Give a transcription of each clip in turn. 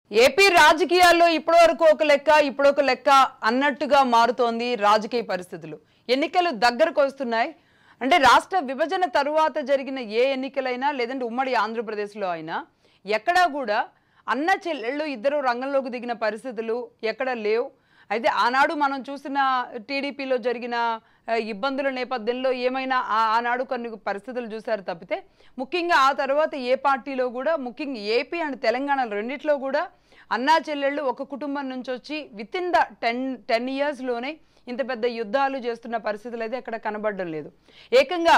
AP రాజకీయాల్లో ఇప్పటివరకు ఒక లెక్క ఇప్పుడొక లెక్క అన్నట్టుగా మారుతోంది రాజకీయ పరిస్థితులు ఎన్నికలు దగ్గరకు వస్తున్నాయి అంటే రాష్ట్ర విభజన తరువాత జరిగిన ఏ ఎన్నికలైనా లేదంటే ఉమ్మడి ఆంధ్రప్రదేశ్లో అయినా ఎక్కడా కూడా అన్న చెల్లెళ్ళు ఇద్దరు రంగంలోకి దిగిన పరిస్థితులు ఎక్కడ లేవు అయితే ఆనాడు మనం చూసిన టీడీపీలో జరిగిన ఆ, ఇబ్బందుల నేపథ్యంలో ఏమైనా ఆ- ఆనాడు కొన్ని పరిస్థితులు చూశారు తప్పితే ముఖ్యంగా ఆ తర్వాత ఏ పార్టీలో కూడా ముఖ్యంగా ఏపీ అండ్ తెలంగాణ రెండిట్లో కూడా అన్నా చెల్లెళ్ళు ఒక కుటుంబం నుంచి వచ్చి with in the ten ten ఇయర్స్లోనే ఇంత పెద్ద యుద్ధాలు చేస్తున్న పరిస్థితులు అయితే ఎక్కడ కనబడడం లేదు ఏకంగా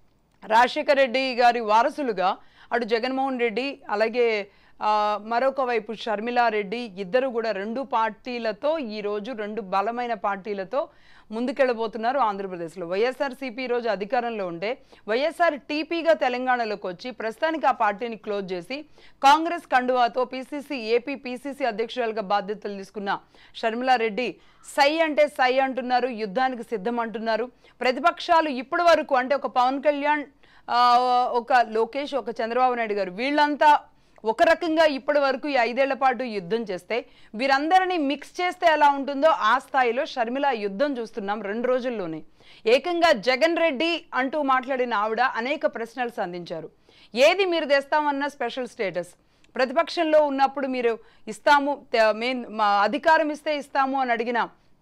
రాజశేఖర రెడ్డి గారి వారసులుగా అటు జగన్మోహన్ రెడ్డి అలాగే ఆ, మరొక వైపు షర్మిలారెడ్డి ఇద్దరు కూడా రెండు పార్టీలతో ఈరోజు రెండు బలమైన పార్టీలతో ముందుకెళ్ళబోతున్నారు ఆంధ్రప్రదేశ్లో వైఎస్ఆర్సీపీ ఈరోజు అధికారంలో ఉంటే వైఎస్ఆర్ టీపీగా తెలంగాణలోకి వచ్చి ప్రస్తుతానికి ఆ పార్టీని క్లోజ్ చేసి కాంగ్రెస్ కండువాతో పీసీసీ ఏపీ పీసీసీ అధ్యక్షురాలుగా బాధ్యతలు తీసుకున్న షర్మిలారెడ్డి సై అంటే సై అంటున్నారు యుద్ధానికి సిద్ధం అంటున్నారు ప్రతిపక్షాలు ఇప్పటి వరకు అంటే ఒక పవన్ కళ్యాణ్ ఆ, ఒక లోకేష్ ఒక చంద్రబాబు నాయుడు గారు వీళ్ళంతా ఒక రకంగా ఇప్పటి వరకు ఈ ఐదేళ్ల పాటు యుద్ధం చేస్తే వీరందరినీ మిక్స్ చేస్తే ఎలా ఉంటుందో ఆ స్థాయిలో షర్మిల యుద్ధం చూస్తున్నాం రెండు రోజుల్లోనే ఏకంగా జగన్ రెడ్డి అంటూ మాట్లాడిన ఆవిడ అనేక ప్రశ్నలు సంధించారు ఏది మీరు తెస్తామన్న స్పెషల్ స్టేటస్ ప్రతిపక్షంలో ఉన్నప్పుడు మీరు ఇస్తాము తే- మేం మా అధికారం ఇస్తే ఇస్తాము అని అడిగిన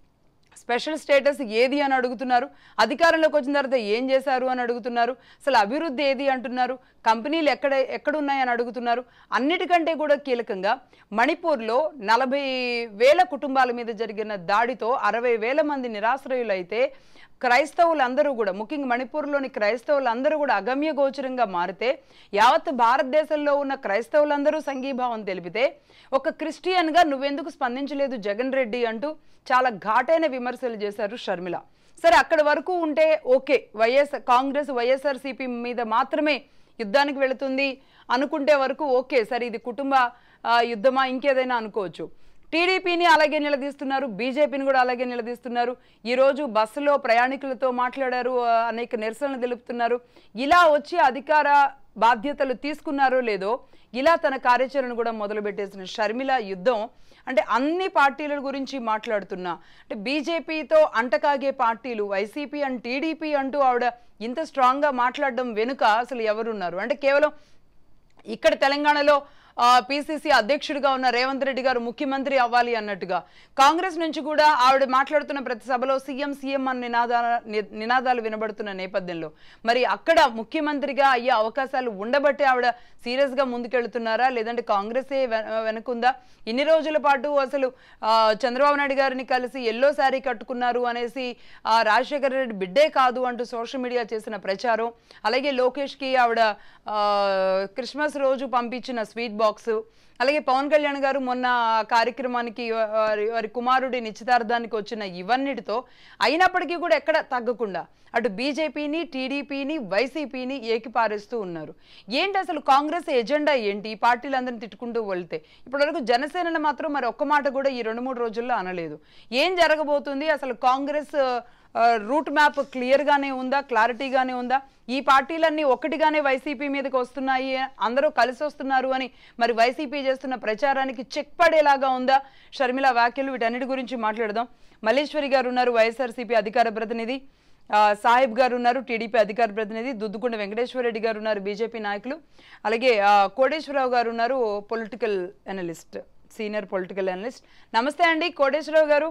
స్పెషల్ స్టేటస్ ఏది అని అడుగుతున్నారు అధికారంలోకి వచ్చిన తర్వాత ఏం చేశారు అని అడుగుతున్నారు అసలు అభివృద్ధి ఏది అంటున్నారు కంపెనీలు ఎక్కడ ఎక్కడున్నాయని అడుగుతున్నారు అన్నిటికంటే కూడా కీలకంగా మణిపూర్లో నలభై వేల కుటుంబాల మీద జరిగిన దాడితో అరవై వేల మంది నిరాశ్రయులైతే క్రైస్తవులందరూ కూడా ముఖ్యంగా మణిపూర్లోని క్రైస్తవులందరూ కూడా అగమ్య గోచరంగా మారితే యావత్ భారతదేశంలో ఉన్న క్రైస్తవులందరూ సంఘీభావం తెలిపితే ఒక క్రిస్టియన్గా నువ్వెందుకు స్పందించలేదు జగన్ రెడ్డి అంటూ చాలా ఘాటైన విమర్శలు చేశారు షర్మిల సరే అక్కడి వరకు ఉంటే ఓకే వైఎస్ కాంగ్రెస్ వైఎస్ఆర్సీపీ మీద మాత్రమే యుద్ధానికి వెళుతుంది అనుకుంటే వరకు ఓకే సరే ఇది కుటుంబ ఆ, యుద్ధమా ఇంకేదైనా అనుకోవచ్చు టీడీపీని అలాగే నిలదీస్తున్నారు బీజేపీని కూడా అలాగే నిలదీస్తున్నారు ఈరోజు బస్సులో ప్రయాణికులతో మాట్లాడారు ఆ, అనేక నిరసనలు తెలుపుతున్నారు ఇలా వచ్చి అధికార బాధ్యతలు తీసుకున్నారో లేదో ఇలా తన కార్యాచరణ కూడా మొదలుపెట్టేసిన షర్మిల యుద్ధం అంటే అన్ని పార్టీల గురించి మాట్లాడుతున్నా అంటే బీజేపీతో అంటకాగే పార్టీలు వైసీపీ అండ్ టీడీపీ అంటూ ఆవిడ ఇంత స్ట్రాంగ్గా మాట్లాడడం వెనుక అసలు ఎవరున్నారు అంటే కేవలం ఇక్కడ తెలంగాణలో పిసిసి అధ్యక్షుడిగా ఉన్న రేవంత్ రెడ్డి గారు ముఖ్యమంత్రి అవ్వాలి అన్నట్టుగా కాంగ్రెస్ నుంచి కూడా ఆవిడ మాట్లాడుతున్న ప్రతి సభలో సీఎం సీఎం అన్న నినాదాల ని- నినాదాలు వినబడుతున్న నేపథ్యంలో మరి అక్కడ ముఖ్యమంత్రిగా అయ్యే అవకాశాలు ఉండబట్టే ఆవిడ సీరియస్ గా ముందుకెళ్తున్నారా లేదంటే కాంగ్రెసే వె- వెనుకుందా ఇన్ని రోజుల పాటు అసలు ఆ, చంద్రబాబు నాయుడు గారిని కలిసి ఎల్లో శారీ కట్టుకున్నారు అనేసి ఆ, రాజశేఖర రెడ్డి బిడ్డే కాదు అంటూ సోషల్ మీడియా చేసిన ప్రచారం అలాగే లోకేష్కి ఆవిడ ఆ, క్రిస్మస్ రోజు పంపించిన స్వీట్ బాక్స్ అలాగే పవన్ కళ్యాణ్ గారు మొన్న ఆ కార్యక్రమానికి వారి వారి కుమారుడి నిశ్చితార్థానికి వచ్చిన ఇవన్నిటితో అయినప్పటికీ కూడా ఎక్కడ తగ్గకుండా అటు బీజేపీని టీడీపీని వైసీపీని ఏకిపారేస్తూ ఉన్నారు ఏంటి అసలు కాంగ్రెస్ ఎజెండా ఏంటి ఈ పార్టీలందరినీ తిట్టుకుంటూ వెళ్తే ఇప్పటివరకు జనసేనను మాత్రం మరి ఒక్క మాట కూడా ఈ రెండు మూడు రోజుల్లో అనలేదు ఏం జరగబోతుంది అసలు కాంగ్రెస్ ఆ, రూట్ మ్యాప్ క్లియర్గానే ఉందా క్లారిటీగానే ఉందా ఈ పార్టీలన్నీ ఒకటిగానే వైసీపీ మీదకి వస్తున్నాయి అందరూ కలిసి వస్తున్నారు అని మరి వైసీపీ చేస్తున్న ప్రచారానికి చెక్ పడేలాగా ఉందా షర్మిల వ్యాఖ్యలు వీటన్నిటి గురించి మాట్లాడదాం మల్లేశ్వరి గారు ఉన్నారు వైఎస్ఆర్సీపీ అధికార ప్రతినిధి ఆ, సాహిబ్ గారు ఉన్నారు టీడీపీ అధికార ప్రతినిధి దుద్దుకొండ వెంకటేశ్వర రెడ్డి గారు ఉన్నారు బీజేపీ నాయకులు అలాగే ఆ, కోటేశ్వరరావు గారు ఉన్నారు political analyst senior political analyst నమస్తే అండి కోటేశ్వరరావు గారు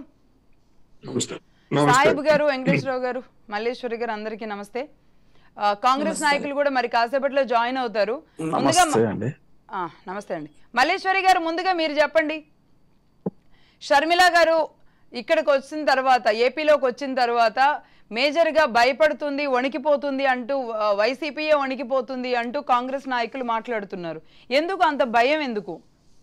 నమస్తే సాహిబ్ గారు వెంకటేశ్వరరావు గారు మల్లేశ్వరి గారు అందరికీ నమస్తే ఆ, కాంగ్రెస్ నాయకులు కూడా మరి కాసేపట్లో జాయిన్ అవుతారు ముందుగా నమస్తే అండి ఆ, నమస్తే అండి మల్లేశ్వరి గారు ముందుగా మీరు చెప్పండి షర్మిల గారు ఇక్కడికి వచ్చిన తర్వాత ఏపీలోకి వచ్చిన తర్వాత మేజర్గా భయపడుతుంది వణికిపోతుంది అంటూ ఆ, వైసీపీయే వణికిపోతుంది అంటూ కాంగ్రెస్ నాయకులు మాట్లాడుతున్నారు ఎందుకు అంత భయం ఎందుకు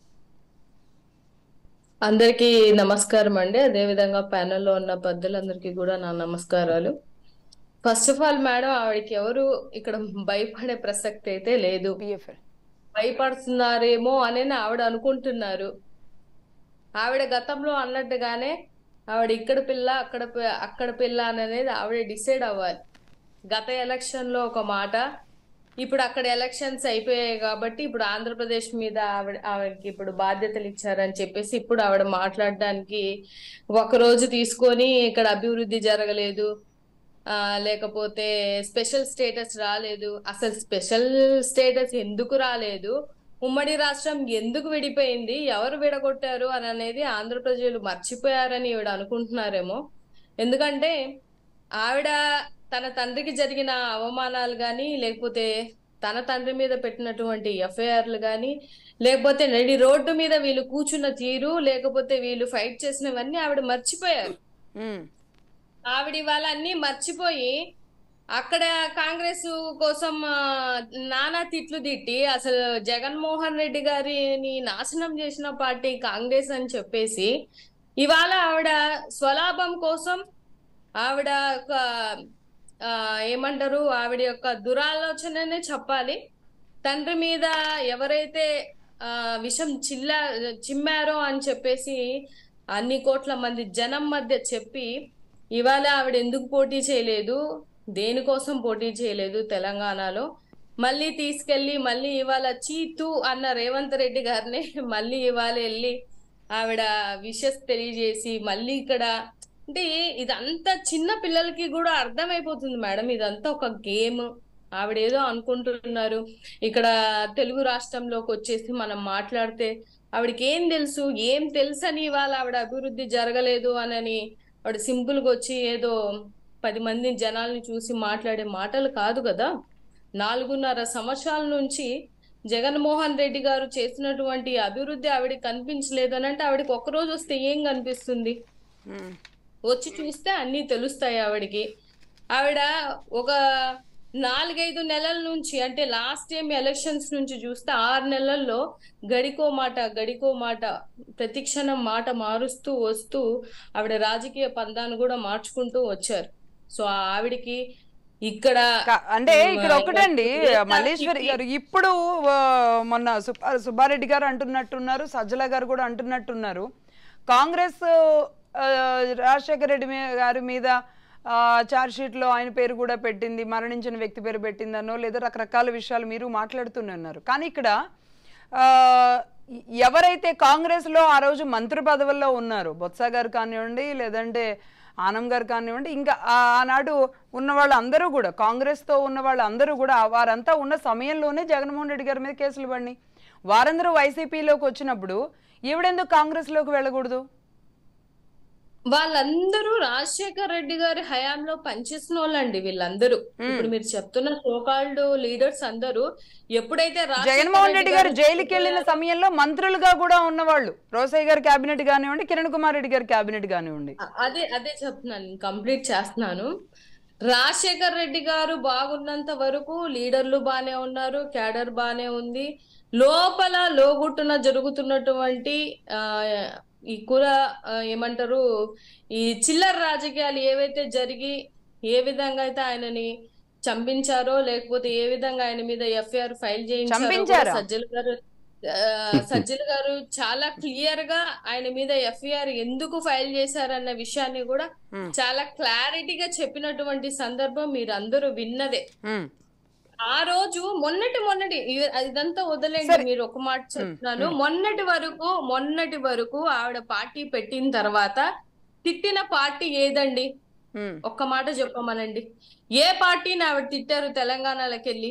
అందరికీ నమస్కారం అండి అదేవిధంగా panel లో ఉన్న పెద్దలందరికీ కూడా నా నమస్కారాలు ఫస్ట్ ఆఫ్ ఆల్ మేడం ఆవిడకి ఎవరు ఇక్కడ భయపడే ప్రసక్తి అయితే లేదు బిఎఫ్ఎల్ భయపడుతున్నారేమో అని ఆవిడ అనుకుంటున్నారు ఆవిడ గతంలో అన్నట్టుగానే ఆవిడ ఇక్కడ పిల్ల అక్కడ పి- అక్కడ పిల్ల అని అనేది ఆవిడ డిసైడ్ అవ్వాలి గత ఎలక్షన్ లో ఒక మాట ఇప్పుడు అక్కడ ఎలక్షన్స్ అయిపోయాయి కాబట్టి ఇప్పుడు ఆంధ్రప్రదేశ్ మీద ఆవిడ ఆవిడకి ఇప్పుడు బాధ్యతలు ఇచ్చారని చెప్పేసి ఇప్పుడు ఆవిడ మాట్లాడడానికి ఒక రోజు తీసుకొని ఇక్కడ అభివృద్ధి జరగలేదు ఆ లేకపోతే స్పెషల్ స్టేటస్ రాలేదు అసలు స్పెషల్ స్టేటస్ ఎందుకు రాలేదు ఉమ్మడి రాష్ట్రం ఎందుకు విడిపోయింది ఎవరు విడగొట్టారు అని అనేది ఆంధ్ర ప్రజలు మర్చిపోయారని ఈవిడ అనుకుంటున్నారేమో ఎందుకంటే ఆవిడ తన తండ్రికి జరిగిన అవమానాలు కానీ లేకపోతే తన తండ్రి మీద పెట్టినటువంటి ఎఫ్ఐఆర్లు కానీ లేకపోతే నడి రోడ్డు మీద వీళ్ళు కూర్చున్న తీరు లేకపోతే వీళ్ళు ఫైట్ చేసినవన్నీ ఆవిడ మర్చిపోయారు ఉమ్, ఆవిడ ఇవాళ అన్ని మర్చిపోయి అక్కడ కాంగ్రెస్ కోసం ఆ, నానా తిట్లు తిట్టి అసలు జగన్మోహన్ రెడ్డి గారిని నాశనం చేసిన పార్టీ కాంగ్రెస్ అని చెప్పేసి ఇవాళ ఆవిడ స్వలాభం కోసం ఆవిడ ఒక ఆ, ఏమంటారు ఆవిడ యొక్క దురాలోచననే చెప్పాలి తండ్రి మీద ఎవరైతే ఆ, విషం చిల్ల చిమ్మారో అని చెప్పేసి అన్ని కోట్ల మంది జనం మధ్య చెప్పి ఇవాళ ఆవిడ ఎందుకు పోటీ చేయలేదు దేనికోసం పోటీ చేయలేదు తెలంగాణలో మళ్ళీ తీసుకెళ్లి మళ్ళీ ఇవాళ చీతు అన్న రేవంత్ రెడ్డి గారిని మళ్ళీ ఇవాళ వెళ్ళి ఆవిడ విషెస్ తెలియజేసి మళ్ళీ ఇక్కడ అంటే ఇదంతా చిన్న పిల్లలకి కూడా అర్థమైపోతుంది మేడం ఇదంతా ఒక గేమ్ ఆవిడ ఏదో అనుకుంటున్నారు ఇక్కడ తెలుగు రాష్ట్రంలోకి వచ్చేసి మనం మాట్లాడితే ఆవిడకి ఏం తెలుసు ఏం తెలుసు అని ఇవాళ ఆవిడ అభివృద్ధి జరగలేదు అనని ఆవిడ సింపుల్ గా వచ్చి ఏదో పది మంది జనాల్ని చూసి మాట్లాడే మాటలు కాదు కదా నాలుగున్నర సంవత్సరాల నుంచి జగన్మోహన్ రెడ్డి గారు చేసినటువంటి అభివృద్ధి ఆవిడకి కనిపించలేదు అని అంటే ఆవిడకి ఒక్క రోజు వస్తే ఏం కనిపిస్తుంది ఉమ్, వచ్చి చూస్తే అన్నీ తెలుస్తాయి ఆవిడకి ఆవిడ ఒక నాలుగైదు నెలల నుంచి అంటే లాస్ట్ టైం ఎలక్షన్స్ నుంచి చూస్తే ఆరు నెలల్లో గడికో మాట గడికో మాట ప్రతిక్షణం మాట మారుస్తూ వస్తూ ఆవిడ రాజకీయ పందాన్ని కూడా మార్చుకుంటూ వచ్చారు సో ఆ ఆవిడకి ఇక్కడ కా- అంటే ఇక్కడ మ- ఒకటండి ఇంకా మల్లేశ్వరి తిప్పి- గారు ఇప్పుడు ఆ, మొన్న సుబ్బా సుబ్బారెడ్డి గారు అంటున్నట్టున్నారు సజ్జల గారు కూడా అంటున్నట్టున్నారు కాంగ్రెస్ ఆ, రాజశేఖర రెడ్డి మీ- గారి మీద చార్జ్ షీట్లో ఆయన పేరు కూడా పెట్టింది మరణించిన వ్యక్తి పేరు పెట్టిందనో లేదా రకరకాల విషయాలు మీరు మాట్లాడుతూనే ఉన్నారు కానీ ఇక్కడ ఆ, ఎవరైతే కాంగ్రెస్లో ఆ రోజు మంత్రి పదవుల్లో ఉన్నారు బొత్స గారు కానివ్వండి లేదంటే ఆనం గారు కానివ్వండి ఇంకా ఆ- ఆనాడు ఉన్న వాళ్ళందరూ కూడా కాంగ్రెస్తో ఉన్న వాళ్ళందరూ కూడా వారంతా ఉన్న సమయంలోనే జగన్మోహన్ రెడ్డి గారి మీద కేసులు పడినాయి వారందరూ వైసీపీలోకి వచ్చినప్పుడు ఈవిడెందుకు కాంగ్రెస్లోకి వెళ్ళకూడదు వాళ్ళందరూ రాజశేఖర్ రెడ్డి గారి హయాంలో పనిచేసిన వాళ్ళండి వీళ్ళందరూ ఇప్పుడు మీరు చెప్తున్న సోకాల్డ్ లీడర్స్ అందరూ ఎప్పుడైతే రాజశేఖర్ జగన్మోహన్ రెడ్డి గారు జైలుకి చనిపోయారో- వెళ్ళిన సమయంలో మంత్రులుగా కూడా ఉన్నవాళ్ళు రోసయ్య గారి కేబినెట్ కానివ్వండి కిరణ్ కుమార్ రెడ్డి గారి కేబినెట్ కానివ్వండి అ- అదే అదే చెప్తున్నాను కంప్లీట్ చేస్తున్నాను రాజశేఖర్ రెడ్డి గారు బాగున్నంత వరకు లీడర్లు బానే ఉన్నారు క్యాడర్ బానే ఉంది లోపల లోగుట్టున జరుగుతున్నటువంటి ఆ ఈ కుల ఆ, ఏమంటారు ఈ చిల్లర రాజకీయాలు ఏవైతే జరిగి ఏ విధంగా అయితే ఆయనని చంపించారో లేకపోతే ఏ విధంగా ఆయన మీద ఎఫ్ఐఆర్ ఫైల్ చేయించారో కూడా చంపించారా? సజ్జల గారు ఆ, సజ్జల గారు చాలా క్లియర్ గా ఆయన మీద ఎఫ్ఐఆర్ ఎందుకు ఫైల్ చేశారన్న విషయాన్ని కూడా Hmm. చాలా క్లారిటీగా చెప్పినటువంటి సందర్భం మీరు అందరూ విన్నదే ఉమ్, ఆ రోజు మొన్నటి మొన్నటి ఇ- ఇదంతా వదిలేండి సరే. మీరు ఒక మాట చెప్తున్నాను మొన్నటి వరకు మొన్నటి వరకు ఆవిడ పార్టీ పెట్టిన తర్వాత తిట్టిన పార్టీ ఏదండి ఉమ్, ఒక్క మాట చెప్పమనండి ఏ పార్టీని ఆవిడ తిట్టారు తెలంగాణలోకి వెళ్ళి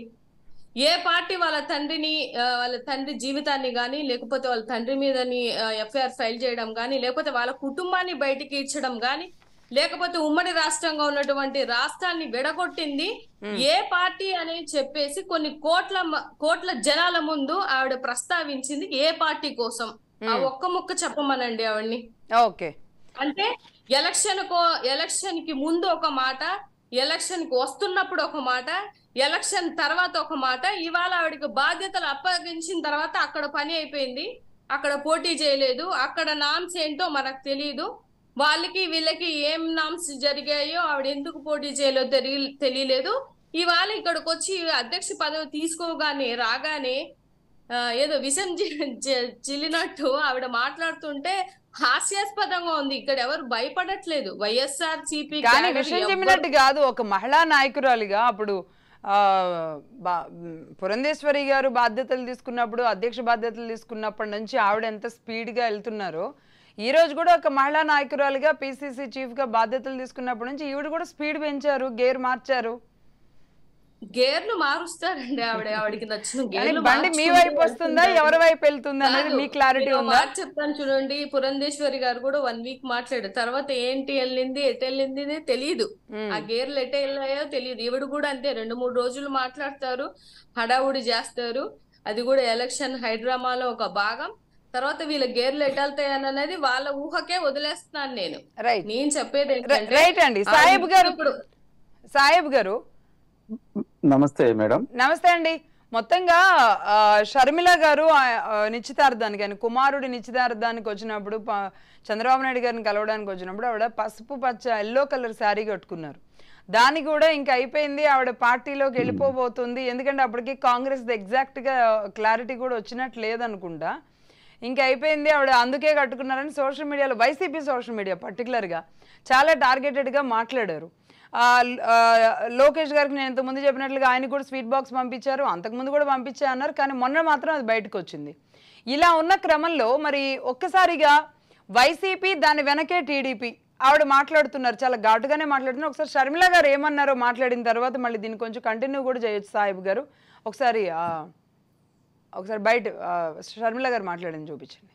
ఏ పార్టీ వాళ్ళ తండ్రిని ఆ, వాళ్ళ తండ్రి జీవితాన్ని గాని లేకపోతే వాళ్ళ తండ్రి మీదని ఎఫ్ఐఆర్ ఫైల్ చేయడం గాని లేకపోతే వాళ్ళ కుటుంబాన్ని బయటికి ఇచ్చడం గాని లేకపోతే ఉమ్మడి రాష్ట్రంగా ఉన్నటువంటి రాష్ట్రాన్ని విడగొట్టింది ఏ పార్టీ అని చెప్పేసి కొన్ని కోట్ల మ- కోట్ల జనాల ముందు ఆవిడ ప్రస్తావించింది ఏ పార్టీ కోసం ఆ ఒక్క ముక్క చెప్పమనండి ఆవిడ్ని ఓకే అంటే ఎలక్షన్ కో ఎలక్షన్ కి ముందు ఒక మాట ఎలక్షన్ కి వస్తున్నప్పుడు ఒక మాట ఎలక్షన్ తర్వాత ఒక మాట ఇవాళ ఆవిడకి బాధ్యతలు అప్పగించిన తర్వాత అక్కడ పని అయిపోయింది అక్కడ పోటీ చేయలేదు అక్కడ నామ్స్ ఏంటో మనకు తెలియదు వాళ్ళకి వీళ్ళకి ఏం నామ్స్ జరిగాయో ఆవిడ ఎందుకు పోటీ చేయలేదో తెలియ తెలియలేదు ఇవాళ ఇక్కడికి వచ్చి అధ్యక్ష పదవి తీసుకోగానే రాగానే ఆ, ఏదో విషం చి- చి- చిల్లినట్టు ఆవిడ మాట్లాడుతుంటే హాస్యాస్పదంగా ఉంది ఇక్కడ ఎవరు భయపడట్లేదు వైఎస్ఆర్ సిపి కానీ విషయం చెప్పినట్టు కాదు ఒక మహిళా నాయకురాలిగా అప్పుడు ఆ, బా- మ్, పురంధేశ్వరి గారు బాధ్యతలు తీసుకున్నప్పుడు అధ్యక్ష బాధ్యతలు తీసుకున్నప్పటి నుంచి ఆవిడ ఎంత స్పీడ్గా వెళ్తున్నారో ఈ రోజు కూడా ఒక మహిళా నాయకురాలుగా పిసిసి చీఫ్గా బాధ్యతలు తీసుకున్నప్పటి నుంచి ఈవిడ కూడా స్పీడ్ పెంచారు గేర్ మార్చారు గేర్లు మారుస్తారండి ఆవిడ ఆవిడకి నచ్చిన కానీ గేర్లు బండి మీ మార్చుకుంటూ వైపు వస్తుందా వెళ్తుంటారు. ఎవరి వైపు వెళ్తుంది అనేది కాదు, మీ క్లారిటీ నేను ఉందా మాట చెప్తాను చూడండి పురంధేశ్వరి గారు కూడా వన్ వీక్ మాట్లాడారు తర్వాత ఏంటి వెళ్ళింది ఎటు వెళ్ళింది అనేది తెలియదు మ్మ్. ఆ గేర్లు ఎటు వెళ్ళాయో తెలియదు ఈవిడ కూడా అంతే రెండు మూడు రోజులు మాట్లాడతారు హడావుడి చేస్తారు అది కూడా ఎలక్షన్ హైడ్రామాలో ఒక భాగం తర్వాత వీళ్ళ గేర్లు ఎటు వెళ్తాయి అనేది వాళ్ళ ఊహకే వదిలేస్తున్నాను నేను రైట్ నేను చెప్పేది ఏంటంటే రైట్ అండి ఆ సాహెబ్ గారు ఇప్పుడు సాహెబ్ గారు నమస్తే మేడం నమస్తే అండి మొత్తంగా ఆ, షర్మిల గారు ఆ, ఆ, నిశ్చితార్థానికి ఆయన కుమారుడి నిశ్చితార్థానికి వచ్చినప్పుడు ప- చంద్రబాబు నాయుడు గారిని కలవడానికి వచ్చినప్పుడు ఆవిడ పసుపు పచ్చ ఎల్లో కలర్ శారీ కట్టుకున్నారు దాని కూడా ఇంకా అయిపోయింది ఆవిడ పార్టీలోకి వెళ్ళిపోబోతుంది ఎందుకంటే అప్పటికి కాంగ్రెస్ ఎగ్జాక్ట్గా క్లారిటీ కూడా వచ్చినట్టు లేదనుకుంటా ఇంకా అయిపోయింది ఆవిడ అందుకే కట్టుకున్నారని సోషల్ మీడియాలో వైసీపీ సోషల్ మీడియా పర్టికులర్గా చాలా టార్గెటెడ్గా మాట్లాడారు ఆ, ఆ, లోకేష్ గారికి నేను ఇంతకుముందు చెప్పినట్లుగా ఆయన కూడా స్వీట్ బాక్స్ పంపించారు అంతకుముందు కూడా పంపించా అన్నారు కానీ మొన్న మాత్రం అది బయటకు వచ్చింది ఇలా ఉన్న క్రమంలో మరి ఒక్కసారిగా వైసీపీ దాని వెనకే టీడీపీ ఆవిడ మాట్లాడుతున్నారు చాలా ఘాటుగానే మాట్లాడుతున్నారు ఒకసారి షర్మిల గారు ఏమన్నారో మాట్లాడిన తర్వాత మళ్ళీ దీన్ని కొంచెం కంటిన్యూ కూడా చేయొచ్చు సాహిబ్ గారు ఒకసారి ఆ, ఒకసారి బయట ఆ, షర్మిల గారు మాట్లాడింది చూపించండి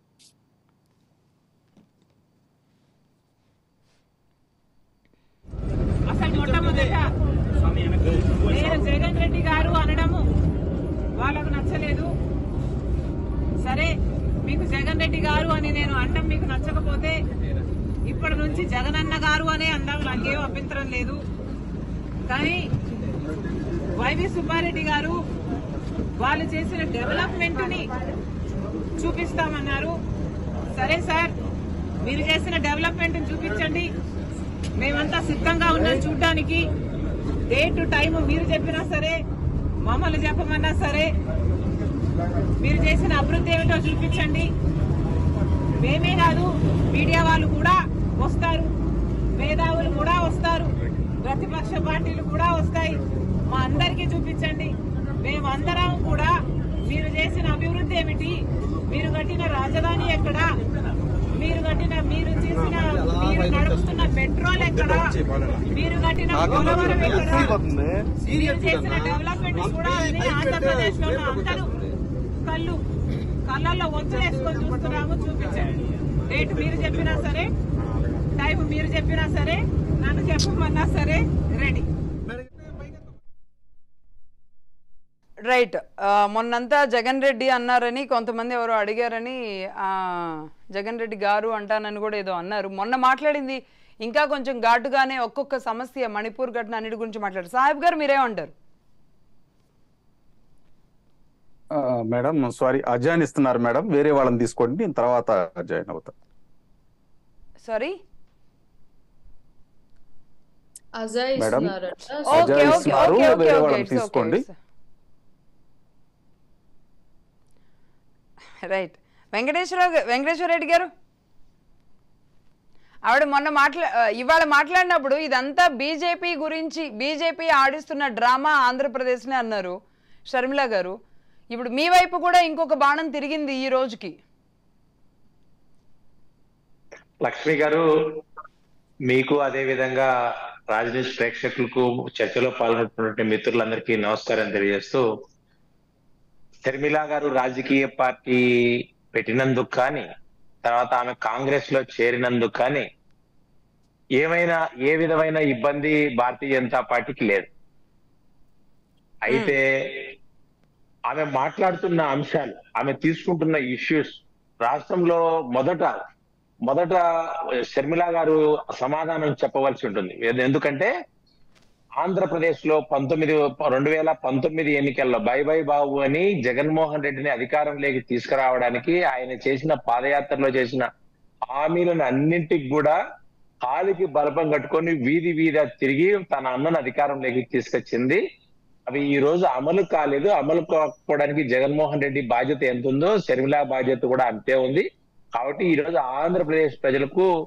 అసలు మొట్టమొదట నేను జగన్ రెడ్డి గారు అనడము వాళ్ళకు నచ్చలేదు సరే మీకు జగన్ రెడ్డి గారు అని నేను అనడం మీకు నచ్చకపోతే ఇప్పటి నుంచి జగనన్న గారు అనే అందాం నాకేం అభ్యంతరం లేదు కానీ వైవి సుబ్బారెడ్డి గారు వాళ్ళు చేసిన డెవలప్మెంట్ ని చూపిస్తామన్నారు సరే సార్ మీరు చేసిన డెవలప్మెంట్ చూపించండి మేమంతా సిద్ధంగా ఉన్నాం చూడ్డానికి డే టు టైం మీరు చెప్పినా సరే మమ్మల్ని చెప్పమన్నా సరే మీరు చేసిన అభివృద్ధి ఏమిటో చూపించండి మేమే కాదు మీడియా వాళ్ళు కూడా వస్తారు మేధావులు కూడా వస్తారు ప్రతిపక్ష పార్టీలు కూడా వస్తాయి మా అందరికీ చూపించండి మేమందరం కూడా మీరు చేసిన అభివృద్ధి ఏమిటి మీరు కట్టిన రాజధాని ఎక్కడ మీరు కట్టిన మీరు చేసిన మీరు నడుపుతున్న మెట్రోలు ఎక్కడ మీరు కట్టిన పోలవరం ఎక్కడ మీరు చేసిన డెవలప్మెంట్ కూడా అన్ని ఆంధ్రప్రదేశ్ లో ఉన్న అందరూ కళ్ళు కళ్ళల్లో వంచులేసుకొని చూస్తున్నాము చూపించండి డేట్ మీరు చెప్పినా సరే టైం మీరు చెప్పినా సరే నన్ను చెప్పమన్నా సరే రెడీ రైట్ ఆ, మొన్నంతా జగన్ రెడ్డి అన్నారని కొంతమంది ఎవరో అడిగారని ఆ, జగన్ రెడ్డి గారు అంటానని కూడా ఏదో అన్నారు మొన్న మాట్లాడింది ఇంకా కొంచెం ఘాటుగానే ఒక్కొక్క సమస్య మణిపూర్ ఘటన అన్నిటి గురించి మాట్లాడారు సాహెబ్ గారు మీరేమంటారు ఆ, మేడం సారీ అజాన్ ఇస్తున్నారు మేడం వేరే వాళ్ళని తీసుకోండి నేను తర్వాత జాయిన్ అవుతా సారీ అజయ్ మేడం, ఇస్తున్నారట ఓ- ఓకే అజయ్ ఓకే ఇస్తున్నారు, ఓకే ఓకే వేరే ఓకే వాళ్ళని ఇట్స్ ఓకే తీసుకోండి. రైట్ వెంకటేశ్వర వెంకటేశ్వర రెడ్డి గారు ఆవిడ మొన్న మాట్లా ఆ, ఇవాళ మాట్లాడినప్పుడు ఇదంతా బీజేపీ గురించి బీజేపీ ఆడిస్తున్న డ్రామా ఆంధ్రప్రదేశ్నే అన్నారు షర్మిల గారు ఇప్పుడు మీ వైపు కూడా ఇంకొక బాణం తిరిగింది ఈ రోజుకి లక్ష్మి గారు మీకు అదే విధంగా రాజనీతి ప్రేక్షకులకు చర్చలో పాల్గొంటున్నటువంటి మిత్రులందరికీ నమస్కారం తెలియజేస్తూ షర్మిల గారు రాజకీయ పార్టీ పెట్టినందుకు కానీ తర్వాత ఆమె కాంగ్రెస్ లో చేరినందుకు కానీ ఏమైనా ఏ విధమైన ఇబ్బంది భారతీయ జనతా పార్టీకి లేదు అయితే ఆమె మాట్లాడుతున్న అంశాలు ఆమె తీసుకుంటున్న ఇష్యూస్ రాష్ట్రంలో మొదట మొదట షర్మిల గారు సమాధానం చెప్పవలసి ఉంటుంది ఎందు- ఎందుకంటే ఆంధ్రప్రదేశ్ లో పంతొమ్మిది రెండు వేల పంతొమ్మిది ఎన్నికల్లో బై బై బాబు అని జగన్మోహన్ రెడ్డిని అధికారంలోకి తీసుకురావడానికి ఆయన చేసిన పాదయాత్రలో చేసిన హామీలను అన్నింటికి కూడా కాలికి బలపం కట్టుకొని వీధి వీధి తిరిగి తన అన్నను అధికారంలోకి తీసుకొచ్చింది అవి ఈ రోజు అమలు కాలేదు అమలు కాకపోవడానికి జగన్మోహన్ రెడ్డి బాధ్యత ఎంత ఉందో షర్మిల బాధ్యత కూడా అంతే ఉంది కాబట్టి ఈ రోజు ఆంధ్రప్రదేశ్ ప్రజలకు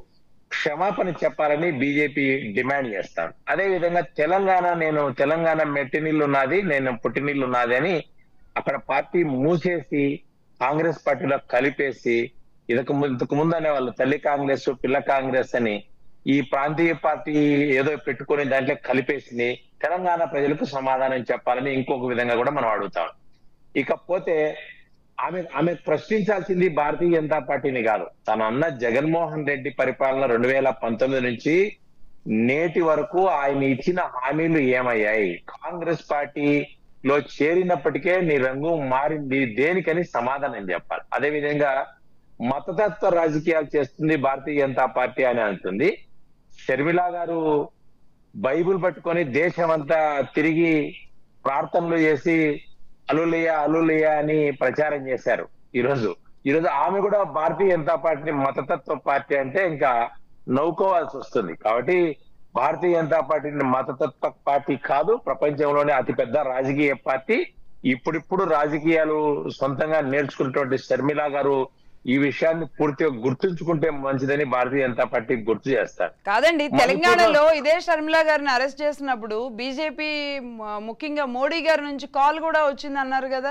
క్షమాపణ చెప్పాలని బీజేపీ డిమాండ్ చేస్తాను అదే విధంగా తెలంగాణ నేను తెలంగాణ మెట్టినీళ్ళు ఉన్నది నేను పుట్టినీళ్ళు ఉన్నది అని అక్కడ పార్టీ మూసేసి కాంగ్రెస్ పార్టీలో కలిపేసి ఇదకు ము- ఇంతకు ముందు అనేవాళ్ళు తల్లి కాంగ్రెస్ పిల్ల కాంగ్రెస్ అని ఈ ప్రాంతీయ పార్టీ ఏదో పెట్టుకొని దాంట్లో కలిపేసి తెలంగాణ ప్రజలకు సమాధానం చెప్పాలని ఇంకొక విధంగా కూడా మనం అడుగుతాం ఇకపోతే ఆమె ఆమె ప్రశ్నించాల్సింది భారతీయ జనతా పార్టీని కాదు తన అన్న జగన్మోహన్ రెడ్డి పరిపాలన రెండు వేల పంతొమ్మిది నుంచి నేటి వరకు ఆయన ఇచ్చిన హామీలు ఏమయ్యాయి కాంగ్రెస్ పార్టీలో చేరినప్పటికే నీ రంగు మారింది దేనికని సమాధానం చెప్పాలి అదే విధంగా మతతత్వ రాజకీయాలు చేస్తుంది భారతీయ జనతా పార్టీ అని అంటుంది షర్మిల గారు బైబిల్ పట్టుకొని దేశమంతా తిరిగి ప్రార్థనలు చేసి అలులియ అలులియ అని ప్రచారం చేశారు ఈరోజు ఈరోజు ఆమె కూడా భారతీయ జనతా పార్టీ మతతత్వ పార్టీ అంటే ఇంకా నవ్వుకోవాల్సి వస్తుంది కాబట్టి భారతీయ జనతా పార్టీ మతతత్వ పార్టీ కాదు ప్రపంచంలోనే అతిపెద్ద రాజకీయ పార్టీ ఇప్పుడిప్పుడు రాజకీయాలు సొంతంగా నేర్చుకున్నటువంటి షర్మిల గారు ఈ విషయాన్ని పూర్తిగా గుర్తుంచుకుంటే మంచిదని భారతీయ జనతా పార్టీ గుర్తు చేస్తారు కాదండి మణిపూర్లో- తెలంగాణలో ఇదే షర్మిల గారిని అరెస్ట్ చేసినప్పుడు బీజేపీ ముఖ్యంగా మోడీ గారి నుంచి కాల్ కూడా వచ్చింది అన్నారు కదా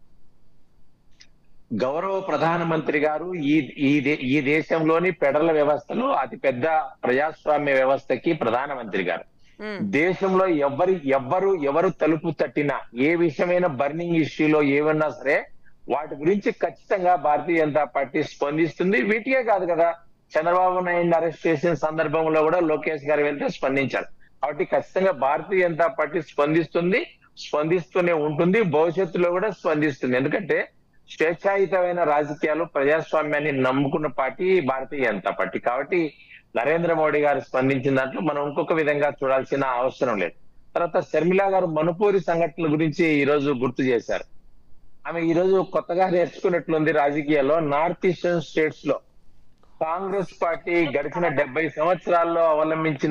గౌరవ ప్రధానమంత్రి గారు ఈ ఈ దే- ఈ దేశంలోని ఫెడరల్ వ్యవస్థలో అతి పెద్ద ప్రజాస్వామ్య వ్యవస్థకి ప్రధానమంత్రి గారు ఉమ్, దేశంలో ఎవరి ఎవ్వరు ఎవరు తలుపు తట్టినా ఏ విషయమైన బర్నింగ్ ఇష్యూలో ఏమన్నా సరే వాటి గురించి ఖచ్చితంగా భారతీయ జనతా పార్టీ స్పందిస్తుంది వీటికే కాదు కదా చంద్రబాబు నాయుడు అరెస్ట్ చేసిన సందర్భంలో కూడా లోకేష్ గారు వెళ్తే స్పందించారు కాబట్టి ఖచ్చితంగా భారతీయ జనతా పార్టీ స్పందిస్తుంది స్పందిస్తూనే ఉంటుంది భవిష్యత్తులో కూడా స్పందిస్తుంది ఎందుకంటే స్వేచ్ఛాయుతమైన రాజకీయాలు ప్రజాస్వామ్యాన్ని నమ్ముకున్న పార్టీ భారతీయ జనతా పార్టీ కాబట్టి నరేంద్ర మోడీ గారు స్పందించిన దాంట్లో మనం ఇంకొక విధంగా చూడాల్సిన అవసరం లేదు తర్వాత శర్మిల గారు మణిపూరి సంఘటనల గురించి ఈ రోజు గుర్తు చేశారు ఆమె ఈ రోజు కొత్తగా నేర్చుకున్నట్లుంది రాజకీయాల్లో నార్త్ ఈస్టర్న్ స్టేట్స్ లో కాంగ్రెస్ పార్టీ గడిచిన డెబ్బై సంవత్సరాల్లో అవలంబించిన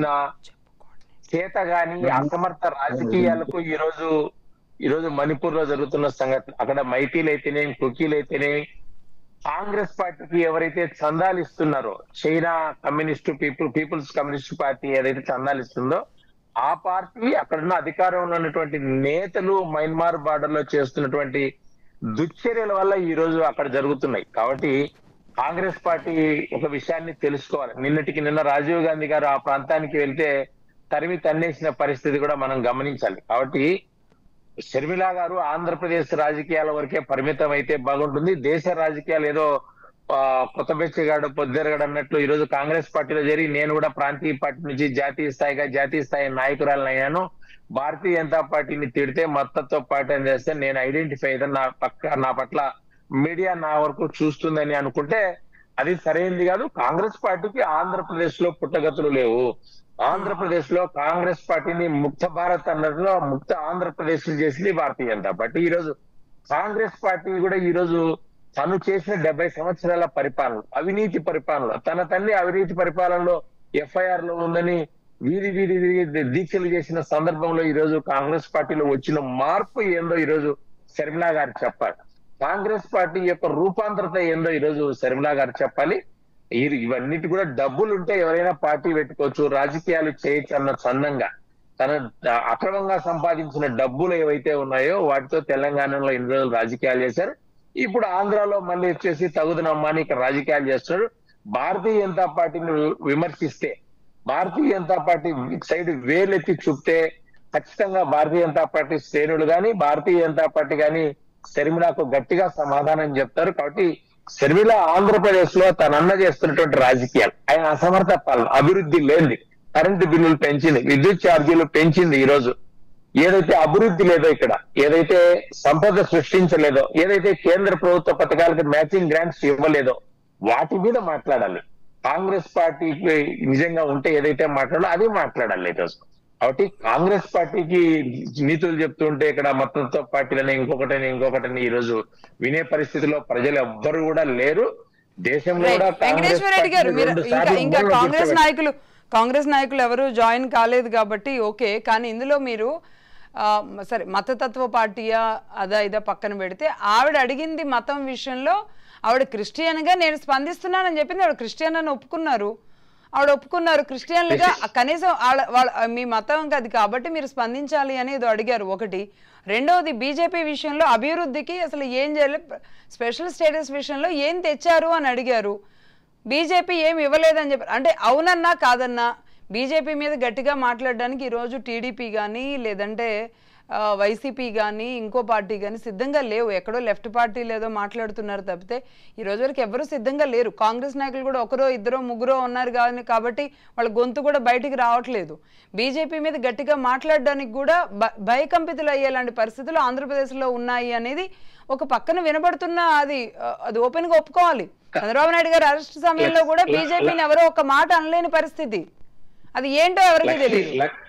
చేతగాని అసమర్థ రాజకీయాలకు ఈ రోజు ఈ రోజు మణిపూర్ లో జరుగుతున్న సంఘటన అక్కడ మైతీలు అయితేనేమి కుకీలు అయితేనేమి కాంగ్రెస్ పార్టీకి ఎవరైతే చందాలు ఇస్తున్నారో China communist people people's communist party ఏదైతే చందాలు ఇస్తుందో ఆ పార్టీ అక్కడున్న అధికారంలో ఉన్నటువంటి నేతలు మయన్మార్ బార్డర్ లో చేస్తున్నటువంటి దుశ్చర్యల వల్ల ఈ రోజు అక్కడ జరుగుతున్నాయి కాబట్టి కాంగ్రెస్ పార్టీ ఒక విషయాన్ని తెలుసుకోవాలి నిన్నటికి నిన్న రాజీవ్ గాంధీ గారు ఆ ప్రాంతానికి వెళ్తే తరిమి తన్నేసిన పరిస్థితి కూడా మనం గమనించాలి కాబట్టి షర్మిల గారు ఆంధ్రప్రదేశ్ రాజకీయాల వరకే పరిమితం అయితే బాగుంటుంది దేశ రాజకీయాలు ఏదో ఆ, కొత్త బెచ్చగాడు పొద్దురగాడు అన్నట్లు ఈ రోజు కాంగ్రెస్ పార్టీలో చేరి నేను కూడా ప్రాంతీయ పార్టీ నుంచి జాతీయ స్థాయిగా జాతీయ స్థాయి నాయకురాలను అయ్యాను భారతీయ జనతా పార్టీని తిడితే మద్దతుతో పార్టీ అని చేస్తే నేను ఐడెంటిఫై అయితే నా పక్క నా పట్ల మీడియా నా వరకు చూస్తుందని అనుకుంటే అది సరైనది కాదు కాంగ్రెస్ పార్టీకి ఆంధ్రప్రదేశ్ లో పుట్టగతులు లేవు ఆంధ్రప్రదేశ్ లో కాంగ్రెస్ పార్టీని ముక్త భారత్ అన్నట్లో ముక్త ఆంధ్రప్రదేశ్ చేసింది భారతీయ జనతా పార్టీ ఈ రోజు కాంగ్రెస్ పార్టీ కూడా ఈ రోజు తను చేసిన డెబ్బై సంవత్సరాల పరిపాలన అవినీతి పరిపాలన తన తల్లి అవినీతి పరిపాలనలో ఎఫ్ఐఆర్ లో ఉందని వీధి వీధి వీధి దీక్షలు చేసిన సందర్భంలో ఈ రోజు కాంగ్రెస్ పార్టీలో వచ్చిన మార్పు ఏందో ఈ రోజు శర్మిలా గారు చెప్పాలి కాంగ్రెస్ పార్టీ యొక్క రూపాంతరత ఏందో ఈ రోజు శర్మిలా గారు చెప్పాలి ఈ- ఇవన్నిటి కూడా డబ్బులు ఉంటే ఎవరైనా పార్టీ పెట్టుకోవచ్చు రాజకీయాలు చేయొచ్చు అన్న చందంగా తన అక్రమంగా సంపాదించిన డబ్బులు ఏవైతే ఉన్నాయో వాటితో తెలంగాణలో ఇన్ని రోజులు రాజకీయాలు చేశారు ఇప్పుడు ఆంధ్రాలో మళ్ళీ వచ్చేసి తగుదనమ్మని ఇక్కడ రాజకీయాలు చేస్తున్నాడు భారతీయ జనతా పార్టీని వి- విమర్శిస్తే భారతీయ జనతా పార్టీ సైడ్ వేలెత్తి చూపితే ఖచ్చితంగా భారతీయ జనతా పార్టీ శ్రేణులు గాని భారతీయ జనతా పార్టీ గాని శర్మిలకు గట్టిగా సమాధానం చెప్తారు కాబట్టి శర్మిల ఆంధ్రప్రదేశ్ లో తన అన్న చేస్తున్నటువంటి రాజకీయాలు ఆయన అసమర్థ పాలన అభివృద్ధి లేనిది కరెంటు బిల్లులు పెంచింది విద్యుత్ ఛార్జీలు పెంచింది ఈ రోజు ఏదైతే అభివృద్ధి లేదో ఇక్కడ ఏదైతే సంపద సృష్టించలేదో ఏదైతే కేంద్ర ప్రభుత్వ పథకాలకు మ్యాచింగ్ గ్రాంట్స్ ఇవ్వలేదో వాటి మీద మాట్లాడాలి కాంగ్రెస్ పార్టీకి నిజంగా ఉంటే ఏదైతే మాట్లాడాలో అది మాట్లాడాలి ఈరోజు కాబట్టి కాంగ్రెస్ పార్టీకి నీతులు చెప్తుంటే ఇక్కడ మతంతో పార్టీలని ఇంకొకటని ఇంకొకటని ఈ రోజు వినే పరిస్థితిలో ప్రజలు ఎవ్వరు కూడా లేరు దేశంలో కూడా రైట్. కాంగ్రెస్ వెంకటేశ్వర రెడ్డి గారు పార్టీని మీరు రెండు ఇంకా సార్లు ఇంకా మూలలో కాంగ్రెస్ కూర్చోబెట్టారు. నాయకులు కాంగ్రెస్ నాయకులు ఎవరు జాయిన్ కాలేదు కాబట్టి ఓకే కానీ ఇందులో మీరు ఆ, సరే మతతత్వ పార్టీయా అదా ఇదా పక్కన పెడితే ఆవిడ అడిగింది మతం విషయంలో ఆవిడ క్రిస్టియన్గా నేను స్పందిస్తున్నానని చెప్పింది ఆవిడ క్రిస్టియన్ అని ఒప్పుకున్నారు ఆవిడ ఒప్పుకున్నారు క్రిస్టియన్లుగా This is- కనీసం వాళ్ళ- వాళ్ళ మీ మతం అది కాబట్టి మీరు స్పందించాలి అని ఏదో అడిగారు ఒకటి రెండవది బీజేపీ విషయంలో అభివృద్ధికి అసలు ఏం చేయాలి స్పెషల్ స్టేటస్ విషయంలో ఏం తెచ్చారు అని అడిగారు బీజేపీ ఏమి ఇవ్వలేదని చెప్పారు అంటే అవునన్నా కాదన్నా బీజేపీ మీద గట్టిగా మాట్లాడడానికి ఈరోజు టీడీపీ కానీ లేదంటే ఆ, వైసీపీ కానీ ఇంకో పార్టీ కానీ సిద్ధంగా లేవు ఎక్కడో లెఫ్ట్ పార్టీ లేదో మాట్లాడుతున్నారు తప్పితే ఈ రోజు వరకు ఎవరూ సిద్ధంగా లేరు కాంగ్రెస్ నాయకులు కూడా ఒకరో ఇద్దరో ముగ్గురో ఉన్నారు కానీ కాబట్టి వాళ్ళ గొంతు కూడా బయటికి రావట్లేదు బీజేపీ మీద గట్టిగా మాట్లాడడానికి కూడా భ- భయకంపితులు అయ్యేలాంటి పరిస్థితులు ఆంధ్రప్రదేశ్లో ఉన్నాయి అనేది ఒక పక్కన వినబడుతున్న అది ఆ, అది ఓపెన్ గా ఒప్పుకోవాలి చంద్రబాబు నాయుడు గారు అరెస్ట్ సమయంలో కూడా ల- ల- బీజేపీని ఎవరో ఒక మాట అనలేని పరిస్థితి అది ఏంటో ఎవరికి లక్ష్మి తెలియదు లక్-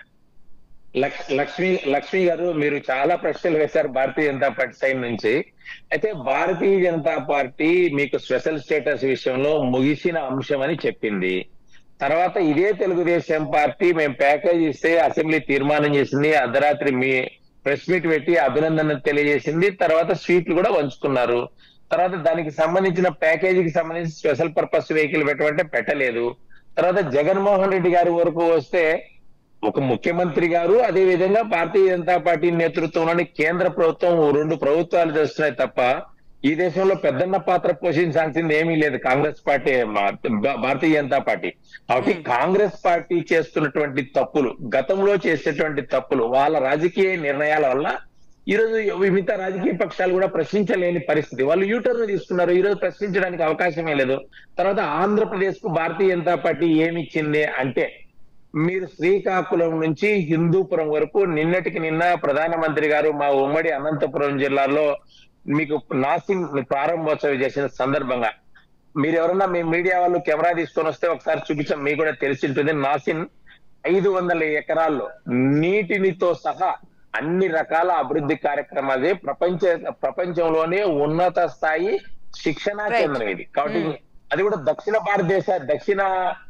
లక్- లక్ష్మి లక్ష్మి గారు మీరు చాలా ప్రశ్నలు వేశారు భారతీయ జనతా పార్టీ సైడ్ నుంచి అయితే భారతీయ జనతా పార్టీ మీకు స్పెషల్ స్టేటస్ విషయంలో ముగిసిన అంశం అని చెప్పింది తర్వాత ఇదే తెలుగుదేశం పార్టీ మేము ప్యాకేజ్ ఇస్తే అసెంబ్లీ తీర్మానం చేసింది అర్ధరాత్రి మీ ప్రెస్ మీట్ పెట్టి అభినందన తెలియజేసింది తర్వాత స్వీట్లు కూడా పంచుకున్నారు తర్వాత దానికి సంబంధించిన ప్యాకేజీకి సంబంధించి స్పెషల్ పర్పస్ వెహికల్ పెట్టమంటే పెట్టలేదు తర్వాత జగన్మోహన్ రెడ్డి గారి వరకు వస్తే ఒక ముఖ్యమంత్రి గారు అదే విధంగా భారతీయ జనతా పార్టీ నేతృత్వంలోని కేంద్ర ప్రభుత్వం ఓ రెండు ప్రభుత్వాలు చేస్తున్నాయి తప్ప ఈ దేశంలో పెద్దన్న పాత్ర పోషించాల్సింది ఏమీ లేదు కాంగ్రెస్ పార్టీ మా- భా- భారతీయ జనతా పార్టీ కాబట్టి కాంగ్రెస్ పార్టీ చేస్తున్నటువంటి తప్పులు గతంలో చేసేటువంటి తప్పులు వాళ్ళ రాజకీయ నిర్ణయాల వల్ల ఈ రోజు మిగతా రాజకీయ పక్షాలు కూడా ప్రశ్నించలేని పరిస్థితి వాళ్ళు యూటర్న్ తీసుకున్నారు ఈ రోజు ప్రశ్నించడానికి అవకాశమే లేదు తర్వాత ఆంధ్రప్రదేశ్ కు భారతీయ జనతా పార్టీ ఏమి ఇచ్చింది అంటే మీరు శ్రీకాకుళం నుంచి హిందూపురం వరకు నిన్నటికి నిన్న ప్రధానమంత్రి గారు మా ఉమ్మడి అనంతపురం జిల్లాలో మీకు నాసింగ్ ప్రారంభోత్సవం చేసిన సందర్భంగా మీరు ఎవరన్నా మీ మీడియా వాళ్ళు కెమెరా తీసుకొని వస్తే ఒకసారి చూపించాం మీకు కూడా తెలిసి ఉంటుంది నాసిన్ ఐదు వందల ఎకరాల్లో నీటినితో సహా అన్ని రకాల అభివృద్ధి కార్యక్రమాలు ప్రపంచ ప్రపంచంలోనే ఉన్నత స్థాయి శిక్షణా Right. కేంద్రం ఇది కాబట్టి అది కూడా దక్షిణ భారతదేశ దక్షిణ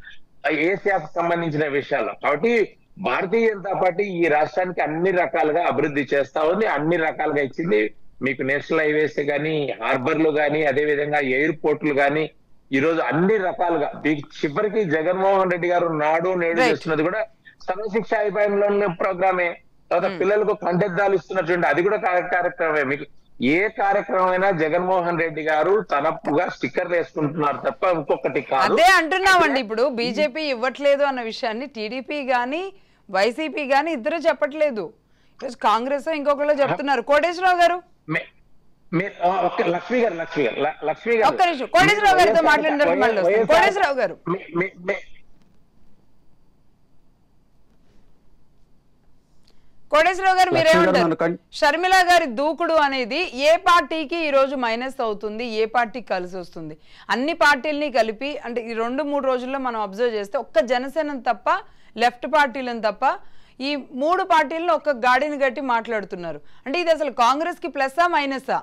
ఏసియాకు సంబంధించిన విషయాలు కాబట్టి భారతీయ జనతా పార్టీ ఈ రాష్ట్రానికి అన్ని రకాలుగా అభివృద్ధి చేస్తా ఉంది అన్ని రకాలుగా ఇచ్చింది మీకు నేషనల్ హైవేస్ కానీ హార్బర్లు కానీ అదే విధంగా ఎయిర్పోర్ట్లు కానీ ఈ రోజు అన్ని రకాలుగా మీకు చివరికి జగన్మోహన్ రెడ్డి గారు నాడు నేడు Right. చేస్తున్నది కూడా సర్వశిక్ష అభిప్రాయంలోని ప్రోగ్రామే తర్వాత పిల్లలకు కంటెద్దాలు ఇస్తున్నటువంటి అది కూడా కార్య- కార్యక్రమమే మీకు ఏ కార్యక్రమం అయినా జగన్మోహన్ రెడ్డి గారు తనపుగా స్టిక్కర్లు వేసుకుంటున్నారు తప్ప ఇంకొకటి కాదు అదే అంటున్నామండి ఇప్పుడు బీజేపీ ఇవ్వట్లేదు అన్న విషయాన్ని టీడీపీ గాని వైసీపీ గాని ఇద్దరు చెప్పట్లేదు ఈరోజు కాంగ్రెస్ ఇంకొకళ్ళు చెప్తున్నారు కోటేశ్వరరావు గారు మే- మే- ఆ, ఒక్క లక్ష్మి గారు లక్ష్మి గారు ల- లక్ష్మి గారు ఒక్క నిమిషం కోటేశ్వరరావు గారితో మాట్లాడిన తర్వాత మళ్ళీ వస్తాను. వైఎస్ఆర్ కోటేశ్వరరావు గారు మే- మే- మే- కోటేశ్వరరావు గారు లక్ష్మి గారు మీరేమంటారు నన్ను కన్- షర్మిల గారి దూకుడు అనేది ఏ పార్టీకి ఈ రోజు మైనస్ అవుతుంది ఏ పార్టీకి కలిసి వస్తుంది అన్ని పార్టీలని కలిపి అంటే ఈ రెండు మూడు రోజుల్లో మనం అబ్జర్వ్ చేస్తే ఒక్క జనసేనని తప్ప లెఫ్ట్ పార్టీలను తప్ప ఈ మూడు పార్టీలను ఒక్క గాడిని గట్టి మాట్లాడుతున్నారు అంటే ఇది అసలు కాంగ్రెస్ కి ప్లస్సా మైనసా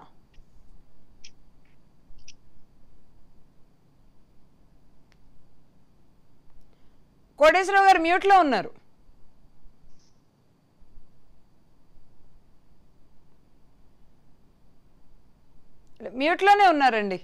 కోటేశ్వరరావు గారు మ్యూట్ లో ఉన్నారు మ్యూట్ లోనే ఉన్నారండి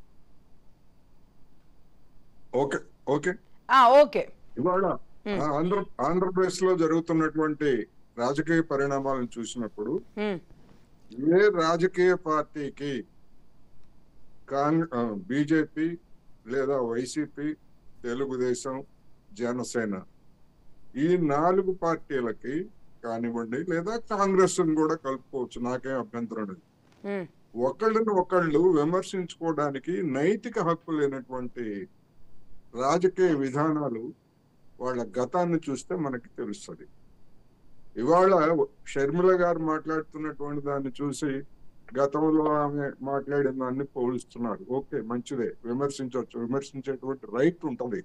ఓకే ఓకే ఆ ఓకే ఇవాళ ఆ ఆంధ్ర ఆంధ్రప్రదేశ్ లో జరుగుతున్నటువంటి రాజకీయ పరిణామాలను చూసినప్పుడు ఉమ్, ఏ రాజకీయ పార్టీకి కాంగ్ బీజేపీ లేదా వైసీపీ తెలుగుదేశం జనసేన ఈ నాలుగు పార్టీలకి కానివ్వండి లేదా కాంగ్రెస్ కూడా కలుపుకోవచ్చు నాకేం అభ్యంతరం లేదు ఉమ్, ఒకళ్ళని ఒకళ్ళు విమర్శించుకోవడానికి నైతిక హక్కు లేనటువంటి రాజకీయ విధానాలు వాళ్ళ గతాన్ని చూస్తే మనకి తెలుస్తుంది ఇవాళ షర్మిల గారు మాట్లాడుతున్నటువంటి దాన్ని చూసి గతంలో ఆమె మాట్లాడిన దాన్ని పోలుస్తున్నారు ఓకే మంచిదే విమర్శించవచ్చు విమర్శించేటువంటి రైట్ ఉంటది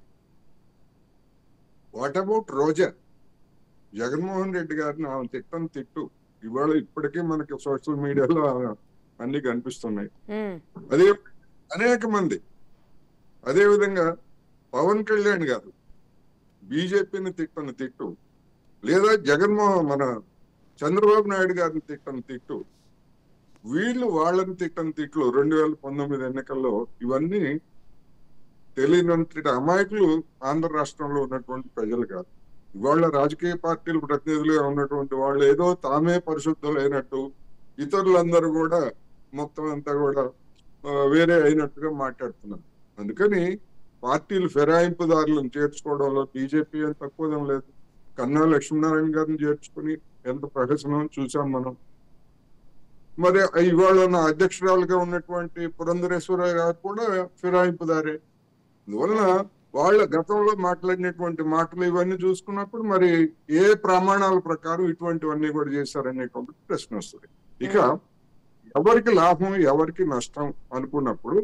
వాట్ అబౌట్ రోజా జగన్మోహన్ రెడ్డి గారిని ఆమె తిట్టని తిట్టు ఇవాళ ఇప్పటికీ మనకి సోషల్ మీడియాలో అన్ని కనిపిస్తున్నాయి ఉమ్, అదే అనేక మంది అదే విధంగా పవన్ కళ్యాణ్ గారు బీజేపీని తిట్టని తిట్టు లేదా జగన్మోహన్ మన చంద్రబాబు నాయుడు గారిని తిట్టని తిట్టు వీళ్ళు వాళ్ళని తిట్టని తిట్లు రెండు వేల పంతొమ్మిది ఎన్నికల్లో ఇవన్నీ తెలియనంతటి అమాయకులు ఆంధ్ర రాష్ట్రంలో ఉన్నటువంటి ప్రజలు కాదు ఇవాళ రాజకీయ పార్టీల ప్రతినిధులుగా ఉన్నటువంటి వాళ్ళు ఏదో తామే పరిశుద్ధులైనట్టు ఇతరులందరూ కూడా మొత్తం అంతా కూడా ఆ, వేరే అయినట్టుగా మాట్లాడుతున్నారు అందుకని పార్టీలు ఫిరాయింపుదారులను చేర్చుకోవడంలో బీజేపీ అని తక్కువదేం లేదు కన్నా లక్ష్మీనారాయణ గారిని చేర్చుకుని ఎంత ప్రహసనం చూసాం మనం మరి ఇవాళ ఉన్న అధ్యక్షురాలుగా ఉన్నటువంటి పురంధరేశ్వర గారు కూడా ఫిరాయింపుదారే అందువలన వాళ్ళ గతంలో మాట్లాడినటువంటి మాటలు ఇవన్నీ చూసుకున్నప్పుడు మరి ఏ ప్రమాణాల ప్రకారం ఇటువంటివన్నీ కూడా చేశారనేటువంటి ప్రశ్న వస్తుంది ఇక ఎవరికి లాభం ఎవరికి నష్టం అనుకున్నప్పుడు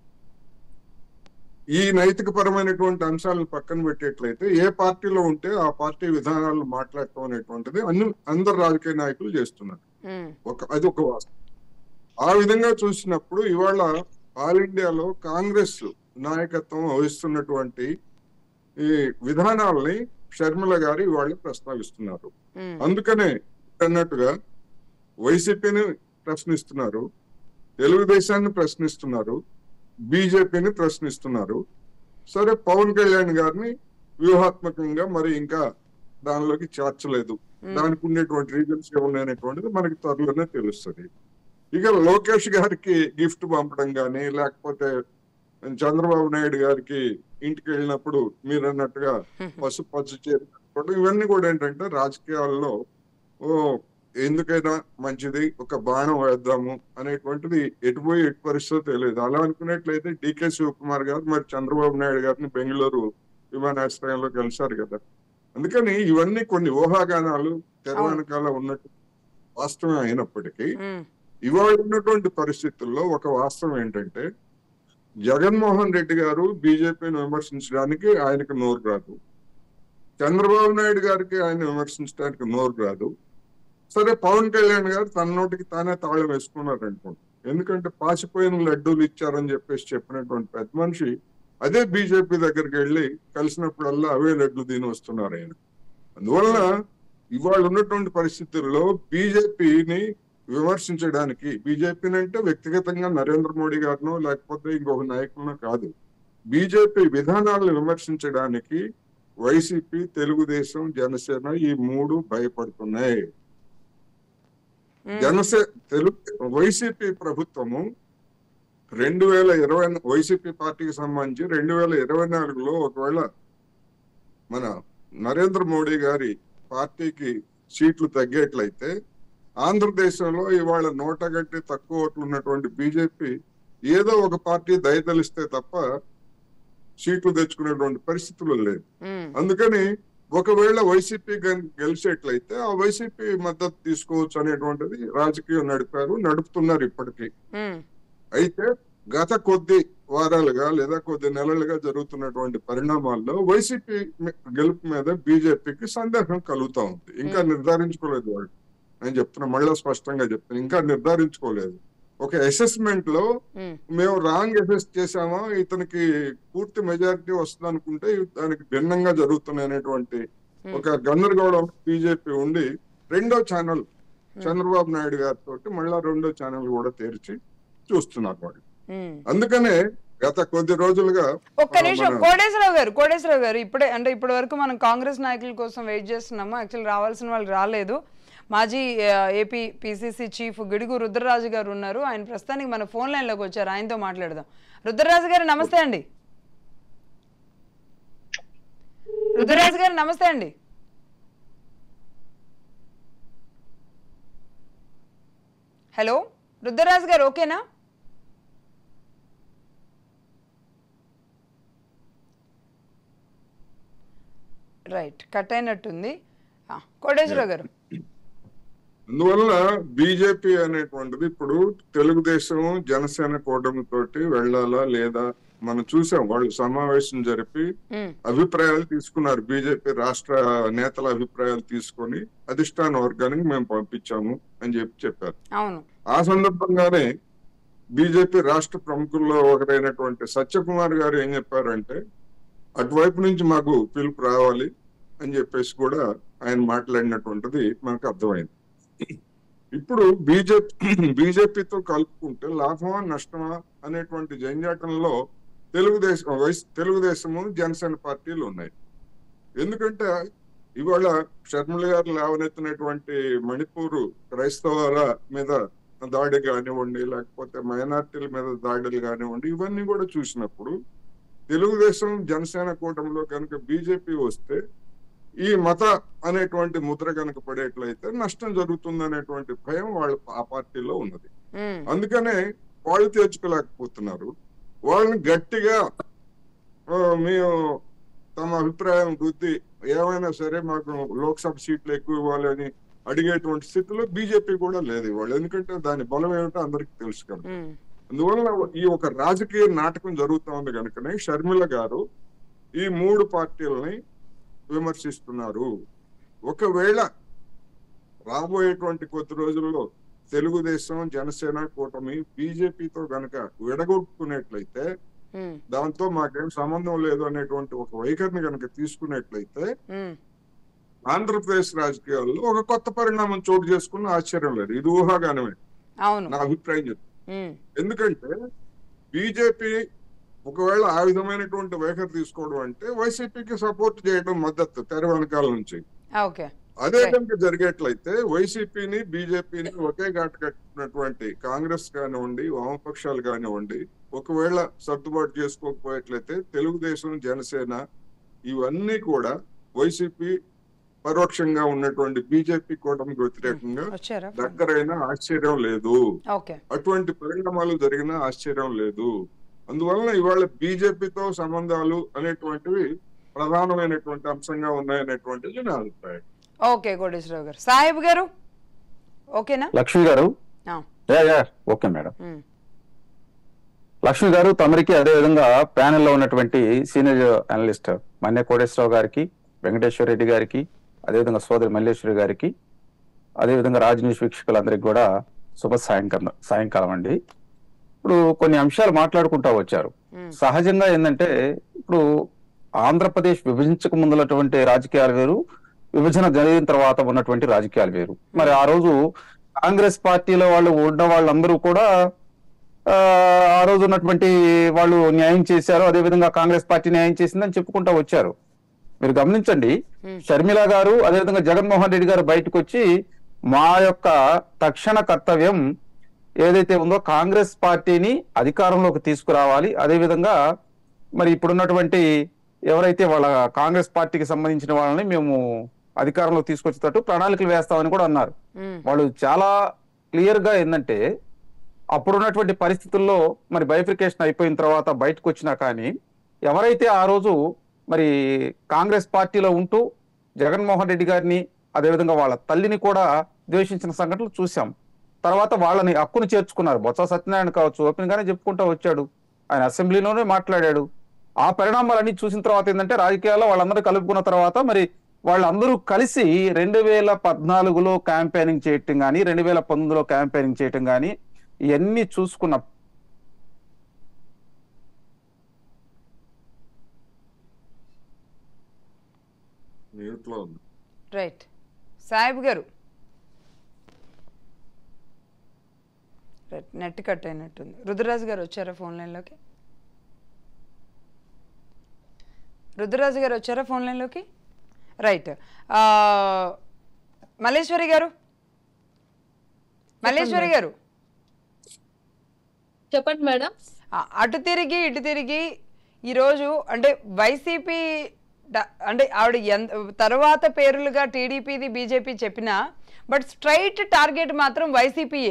ఈ నైతిక పరమైనటువంటి అంశాలను పక్కన పెట్టేట్లయితే ఏ పార్టీలో ఉంటే ఆ పార్టీ విధానాలను మాట్లాడటం అనేటువంటిది అన్ని అందరు రాజకీయ నాయకులు చేస్తున్నారు ఉమ్, ఒక అది ఒక వాస్తవం ఆ విధంగా చూసినప్పుడు ఇవాళ ఆల్ ఇండియాలో కాంగ్రెస్ నాయకత్వం వహిస్తున్నటువంటి ఈ విధానాలని షర్మిల గారు ఇవాళ ప్రస్తావిస్తున్నారు ఉమ్, అందుకనే అన్నట్టుగా వైసీపీని ప్రశ్నిస్తున్నారు తెలుగుదేశాన్ని ప్రశ్నిస్తున్నారు బీజేపీని ప్రశ్నిస్తున్నారు సరే పవన్ కళ్యాణ్ గారిని వ్యూహాత్మకంగా మరి ఇంకా దానిలోకి చేర్చలేదు దానికి ఉండేటువంటి రీజన్స్ ఏమున్నాయనేటువంటిది మనకి త్వరలోనే తెలుస్తుంది ఇక లోకేష్ గారికి గిఫ్ట్ పంపడం కానీ లేకపోతే చంద్రబాబు నాయుడు గారికి ఇంటికి వెళ్ళినప్పుడు మీరు అన్నట్టుగా పసుపు పచ్చ చీర కట్టుకోవడం ఇవన్నీ కూడా ఏంటంటే రాజకీయాల్లో ఓ ఎందుకైనా మంచిది ఒక బాణం వేద్దాము అనేటువంటిది ఎటుపోయి ఎటు పరిస్థితో తెలియదు అలా అనుకున్నట్లయితే డికే శివకుమార్ గారు మరి చంద్రబాబు నాయుడు గారిని బెంగళూరు విమానాశ్రయంలో కలిశారు కదా అందుకని ఇవన్నీ కొన్ని ఊహాగానాలు తెర అవును. వెనకాల ఉన్నట్టు వాస్తవం అయినప్పటికీ ఉమ్, ఇవాళ ఉన్నటువంటి పరిస్థితుల్లో ఒక వాస్తవం ఏంటంటే జగన్మోహన్ రెడ్డి గారు బీజేపీని విమర్శించడానికి ఆయనకు నోరు రాదు చంద్రబాబు నాయుడు గారికి ఆయన విమర్శించడానికి నోరు రాదు సరే పవన్ కళ్యాణ్ గారు తన నోటికి తానే తాళం వేసుకున్నారు అనుకోండి ఎందుకంటే పాసిపోయిన లడ్డూలు ఇచ్చారని చెప్పేసి చెప్పినటువంటి పెద్ద మనిషి అదే బీజేపీ దగ్గరికి వెళ్ళి కలిసినప్పుడల్లా అవే లడ్లు దీని వస్తున్నారు ఆయన అందువలన ఇవాళ ఉన్నటువంటి పరిస్థితుల్లో బీజేపీని విమర్శించడానికి బీజేపీని అంటే వ్యక్తిగతంగా నరేంద్ర మోడీ గారినో లేకపోతే ఇంకొక నాయకులను కాదు బీజేపీ విధానాలను విమర్శించడానికి వైసీపీ తెలుగుదేశం జనసేన ఈ మూడు భయపడుతున్నాయి ఉమ్, జనసే తెలుగు వైసీపీ ప్రభుత్వము రెండు వేల ఇరవై వైసీపీ పార్టీకి సంబంధించి రెండు వేల ఇరవై నాలుగులో ఒకవేళ మన నరేంద్ర మోడీ గారి పార్టీకి సీట్లు తగ్గేట్లయితే ఆంధ్రదేశంలో ఇవాళ నోట గట్టి తక్కువ ఓట్లు ఉన్నటువంటి బీజేపీ ఏదో ఒక పార్టీ దయతలిస్తే తప్ప సీట్లు తెచ్చుకునేటువంటి పరిస్థితులు లేదు ఉమ్, అందుకని ఒకవేళ వైసీపీ గన్- గెలిచేట్లయితే ఆ వైసీపీ మద్దతు తీసుకోవచ్చు అనేటువంటిది రాజకీయం నడిపారు నడుపుతున్నారు ఇప్పటికీ ఉమ్, అయితే గత కొద్ది వారాలుగా లేదా కొద్ది నెలలుగా జరుగుతున్నటువంటి పరిణామాల్లో వైసీపీ మీ- గెలుపు మీద బీజేపీకి సందేహం కలుగుతా ఉంది ఇంకా నిర్ధారించుకోలేదు వాళ్ళు నేను చెప్తున్నా మళ్ళా స్పష్టంగా చెప్తున్నా ఇంకా నిర్ధారించుకోలేదు ఒక అసెస్మెంట్ లో ఉమ్, మేము రాంగ్ అసెస్ చేసామా ఇతనికి పూర్తి మెజారిటీ వస్తుంది అనుకుంటే దానికి భిన్నంగా జరుగుతున్నాయి అనేటువంటి ఒక గందరగోళం బీజేపీ ఉండి రెండో ఛానల్ చంద్రబాబు నాయుడు గారితో మళ్ళా రెండో ఛానల్ కూడా తెరిచి చూస్తున్నారు వాళ్ళు ఉమ్. అందుకనే గత కొద్ది రోజులుగా ఒక్క నిమిషం మన- కోటేశ్వరరావు గారు కోటేశ్వరరావు గారు ఇప్పుడే అంటే ఇప్పటి వరకు మనం కాంగ్రెస్ నాయకుల కోసం వెయిట్ చేస్తున్నాము యాక్చువల్ రావాల్సిన వాళ్ళు రాలేదు మాజీ ఆ, AP PCC chief Gidugu Rudraraju garu ఉన్నారు ఆయన ప్రస్తుతానికి మన ఫోన్ లైన్లోకి వచ్చారు ఆయనతో మాట్లాడదాం రుద్రరాజు గారు నమస్తే అండి రుద్రరాజు గారు నమస్తే అండి హలో రుద్రరాజు గారు ఓకేనా రైట్ కట్ అయినట్టుంది ఆ, కోటేశ్వరరావు గారు అందువల్ల బీజేపీ అనేటువంటిది ఇప్పుడు తెలుగుదేశం జనసేన కూటమి తోటి వెళ్ళాలా లేదా మనం చూసాం వాళ్ళు సమావేశం జరిపి ఉమ్, అభిప్రాయాలు తీసుకున్నారు బీజేపీ రాష్ట్ర నేతల అభిప్రాయాలు తీసుకొని అధిష్టాన వర్గానికి మేము పంపించాము అని చెప్పి చెప్పారు అవును ఆ సందర్భంగానే బీజేపీ రాష్ట్ర ప్రముఖుల్లో ఒకరైనటువంటి సత్యకుమార్ గారు ఏం చెప్పారంటే అటువైపు నుంచి మాకు పిలుపు రావాలి అని చెప్పేసి కూడా ఆయన మాట్లాడినటువంటిది మనకు అర్థమైంది ఇప్పుడు బీజేపీ బీజేపీతో కలుపుకుంటే లాభమా నష్టమా అనేటువంటి జంజాటంలో తెలుగుదేశం వైస్ తెలుగుదేశము జనసేన పార్టీలు ఉన్నాయి ఎందుకంటే ఇవాళ షర్మిల గారు లేవనెత్తినటువంటి మణిపూర్ క్రైస్తవుల మీద దాడి కానివ్వండి లేకపోతే మైనార్టీల మీద దాడులు కానివ్వండి ఇవన్నీ కూడా చూసినప్పుడు తెలుగుదేశం జనసేన కూటమిలో కనుక బీజేపీ వస్తే ఈ మత అనేటువంటి ముద్ర కనుక పడేట్లయితే నష్టం జరుగుతుంది అనేటువంటి భయం వాళ్ళ ఆ పార్టీలో ఉన్నది ఉమ్, అందుకనే వాళ్ళు తెచ్చుకోలేకపోతున్నారు వాళ్ళని గట్టిగా ఆ, మేము తమ అభిప్రాయం వృద్ధి ఏమైనా సరే మాకు లోక్సభ సీట్లు ఎక్కువ ఇవ్వాలని అడిగేటువంటి స్థితిలో బీజేపీ కూడా లేదు ఇవాళ ఎందుకంటే దాని బలం ఏమిటో అందరికీ తెలుసు కదా ఉమ్, అందువల్ల ఈ ఒక రాజకీయ నాటకం జరుగుతా ఉంది కనుకనే షర్మిల గారు ఈ మూడు పార్టీలని విమర్శిస్తున్నారు ఒకవేళ రాబోయేటువంటి కొద్ది రోజుల్లో తెలుగుదేశం జనసేన కూటమి బీజేపీతో గనక విడగొట్టుకునేట్లయితే ఉమ్, దాంతో మాకేం సంబంధం లేదు అనేటువంటి ఒక వైఖరిని గనక తీసుకునేట్లయితే ఉమ్, ఆంధ్రప్రదేశ్ రాజకీయాల్లో ఒక కొత్త పరిణామం చోటు చేసుకున్న ఆశ్చర్యం లేదు ఇది ఊహాగానమే అవును నా అభిప్రాయం చెప్తాను ఉమ్, ఎందుకంటే బీజేపీ ఒకవేళ ఆ విధమైనటువంటి వైఖరి తీసుకోవడం అంటే వైసీపీకి సపోర్ట్ చేయడం మద్దతు తెర వెనకాల నుంచి ఓకే అదే Right. కనుక జరిగేట్లయితే వైసీపీని బీజేపీని ఒకే ఘాట కట్టినటువంటి కాంగ్రెస్ కానివ్వండి వామపక్షాలు కానివ్వండి ఒకవేళ సర్దుబాటు చేసుకోకపోయేట్లయితే తెలుగుదేశం జనసేన ఇవన్నీ కూడా వైసీపీ పరోక్షంగా ఉన్నటువంటి బీజేపీ కూటమికి వ్యతిరేకంగా వచ్చారా దగ్గరైన ఆశ్చర్యం లేదు ఓకే అటువంటి పరిణామాలు జరిగిన ఆశ్చర్యం లేదు అందువలన ఇవాళ బీజేపీతో సంబంధాలు అనేటువంటివి ప్రధానమైనటువంటి అంశంగా ఉన్నాయనేటువంటిది నా అభిప్రాయం ఓకే కోటేశ్వరరావు గారు సాహెబ్ గారు ఓకేనా లక్ష్మి గారు ఆ, yeah yeah okay madam um, Lakshmi garu తమరికి అదే విధంగా ప్యానెల్ లో ఉన్నటువంటి సీనియర్ అనలిస్ట్ మన్య కోటేశ్వరరావు గారికి వెంకటేశ్వర రెడ్డి గారికి అదేవిధంగా సోదరి మల్లేశ్వరి గారికి అదేవిధంగా రాజ్ న్యూస్ వీక్షకులందరికీ కూడా శుభ సాయంకాలం సాయంకాలం అండి ఇప్పుడు కొన్ని అంశాలు మాట్లాడుకుంటా వచ్చారు ఉమ్, సహజంగా ఏంటంటే ఇప్పుడు ఆంధ్రప్రదేశ్ విభజించక ముందున్నటువంటి రాజకీయాలు వేరు విభజన జరిగిన తర్వాత ఉన్నటువంటి రాజకీయాలు వేరు మరి ఆ రోజు కాంగ్రెస్ పార్టీలో వాళ్ళు ఉన్న వాళ్ళందరూ కూడా ఆ, ఆ రోజు ఉన్నటువంటి వాళ్ళు న్యాయం చేశారు అదేవిధంగా కాంగ్రెస్ పార్టీ న్యాయం చేసిందని చెప్పుకుంటా వచ్చారు మీరు గమనించండి Hmm. షర్మిల గారు అదేవిధంగా జగన్మోహన్ రెడ్డి గారు బయటకు వచ్చి మా యొక్క తక్షణ కర్తవ్యం ఏదైతే ఉందో కాంగ్రెస్ పార్టీని అధికారంలోకి తీసుకురావాలి అదేవిధంగా మరి ఇప్పుడున్నటువంటి ఎవరైతే వాళ్ళ కాంగ్రెస్ పార్టీకి సంబంధించిన వాళ్ళని మేము అధికారంలోకి తీసుకొచ్చేటట్టు ప్రణాళికలు వేస్తామని కూడా అన్నారు ఉమ్, వాళ్ళు చాలా క్లియర్ గా ఏంటంటే అప్పుడున్నటువంటి పరిస్థితుల్లో మరి బైఫికేషన్ అయిపోయిన తర్వాత బయటకు వచ్చినా కానీ ఎవరైతే ఆ రోజు మరి కాంగ్రెస్ పార్టీలో ఉంటూ జగన్మోహన్ రెడ్డి గారిని అదేవిధంగా వాళ్ళ తల్లిని కూడా ద్వేషించిన సంఘటనలు చూసాం తర్వాత వాళ్ళని హక్కును చేర్చుకున్నారు బొత్స సత్యనారాయణ కావచ్చు ఓపెన్ గానే చెప్పుకుంటూ వచ్చాడు ఆయన అసెంబ్లీలోనే మాట్లాడాడు ఆ పరిణామాలన్నీ చూసిన తర్వాత ఏంటంటే రాజకీయాల్లో వాళ్ళందరూ కలుపుకున్న తర్వాత మరి వాళ్ళందరూ కలిసి రెండు వేల పద్నాలుగులో క్యాంపెయినింగ్ చేయటం కానీ రెండు వేల పంతొమ్మిదిలో క్యాంపెయినింగ్ చేయటం కానీ ఇవన్నీ చూసుకున్న మ్యూట్ లో ఉంది రైట్ సాహెబ్ గారు రైట్ నెట్ కట్ అయినట్టుంది రుద్రరాజు గారు వచ్చారా ఫోన్ లైన్లోకి రుద్రరాజు గారు వచ్చారా ఫోన్ లైన్లోకి రైట్ ఆ, మల్లేశ్వరి గారు మల్లేశ్వరి గారు చెప్పండి మేడం ఆ, అటు తిరిగి ఇటు తిరిగి ఈరోజు అంటే వైసీపీ డ- అంటే ఆవిడ ఎంత తర్వాత పేర్లుగా టీడీపీది బీజేపీ చెప్పినా బట్ స్ట్రైట్ టార్గెట్ మాత్రం వైసీపీయే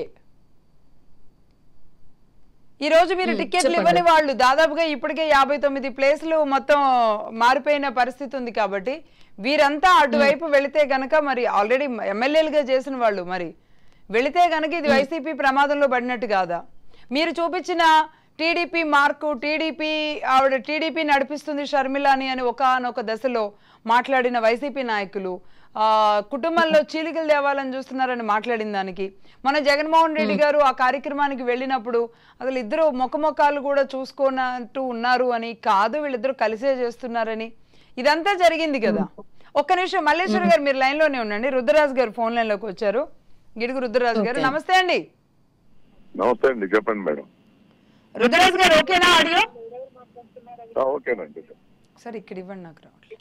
ఈ రోజు మీరు టికెట్లు ఇవ్వని వాళ్ళు దాదాపుగా ఇప్పటికే యాభై తొమ్మిది ప్లేస్లు మొత్తం మారిపోయిన పరిస్థితి ఉంది కాబట్టి వీరంతా అటువైపు వెళితే గనక మరి ఆల్రెడీ ఎమ్మెల్యేలుగా చేసిన వాళ్ళు మరి వెళితే గనక ఇది వైసీపీ ప్రమాదంలో పడినట్టు కాదా మీరు చూపించిన టీడీపీ మార్కు టీడీపీ ఆవిడ టీడీపీ నడిపిస్తుంది షర్మిలాని అని ఒకనొక దశలో మాట్లాడిన వైసీపీ నాయకులు ఆ, కుటుంబంలో చీలికలు తేవాలని చూస్తున్నారని మాట్లాడిన దానికి మన జగన్మోహన్ రెడ్డి గారు ఆ కార్యక్రమానికి వెళ్ళినప్పుడు అసలు ఇద్దరు ముఖముఖాలు కూడా చూసుకున్నట్టు ఉన్నారు అని కాదు వీళ్ళిద్దరూ కలిసే చేస్తున్నారని ఇదంతా జరిగింది కదా ఒక్క నిమిషం మల్లేశ్వరి గారు మీరు లైన్ లోనే ఉండండి రుద్రరాజు గారు ఫోన్ లైన్ లోకి వచ్చారు గిడుగు రుద్రరాజు గారు నమస్తే అండి నమస్తే అండి చెప్పండి మేడం రుద్రరాజు గారు ఓకేనా ఆడియో ఆ, ఓకేనండి సార్ ఇక్కడ ఇవ్వండి నాకు రావట్లేదు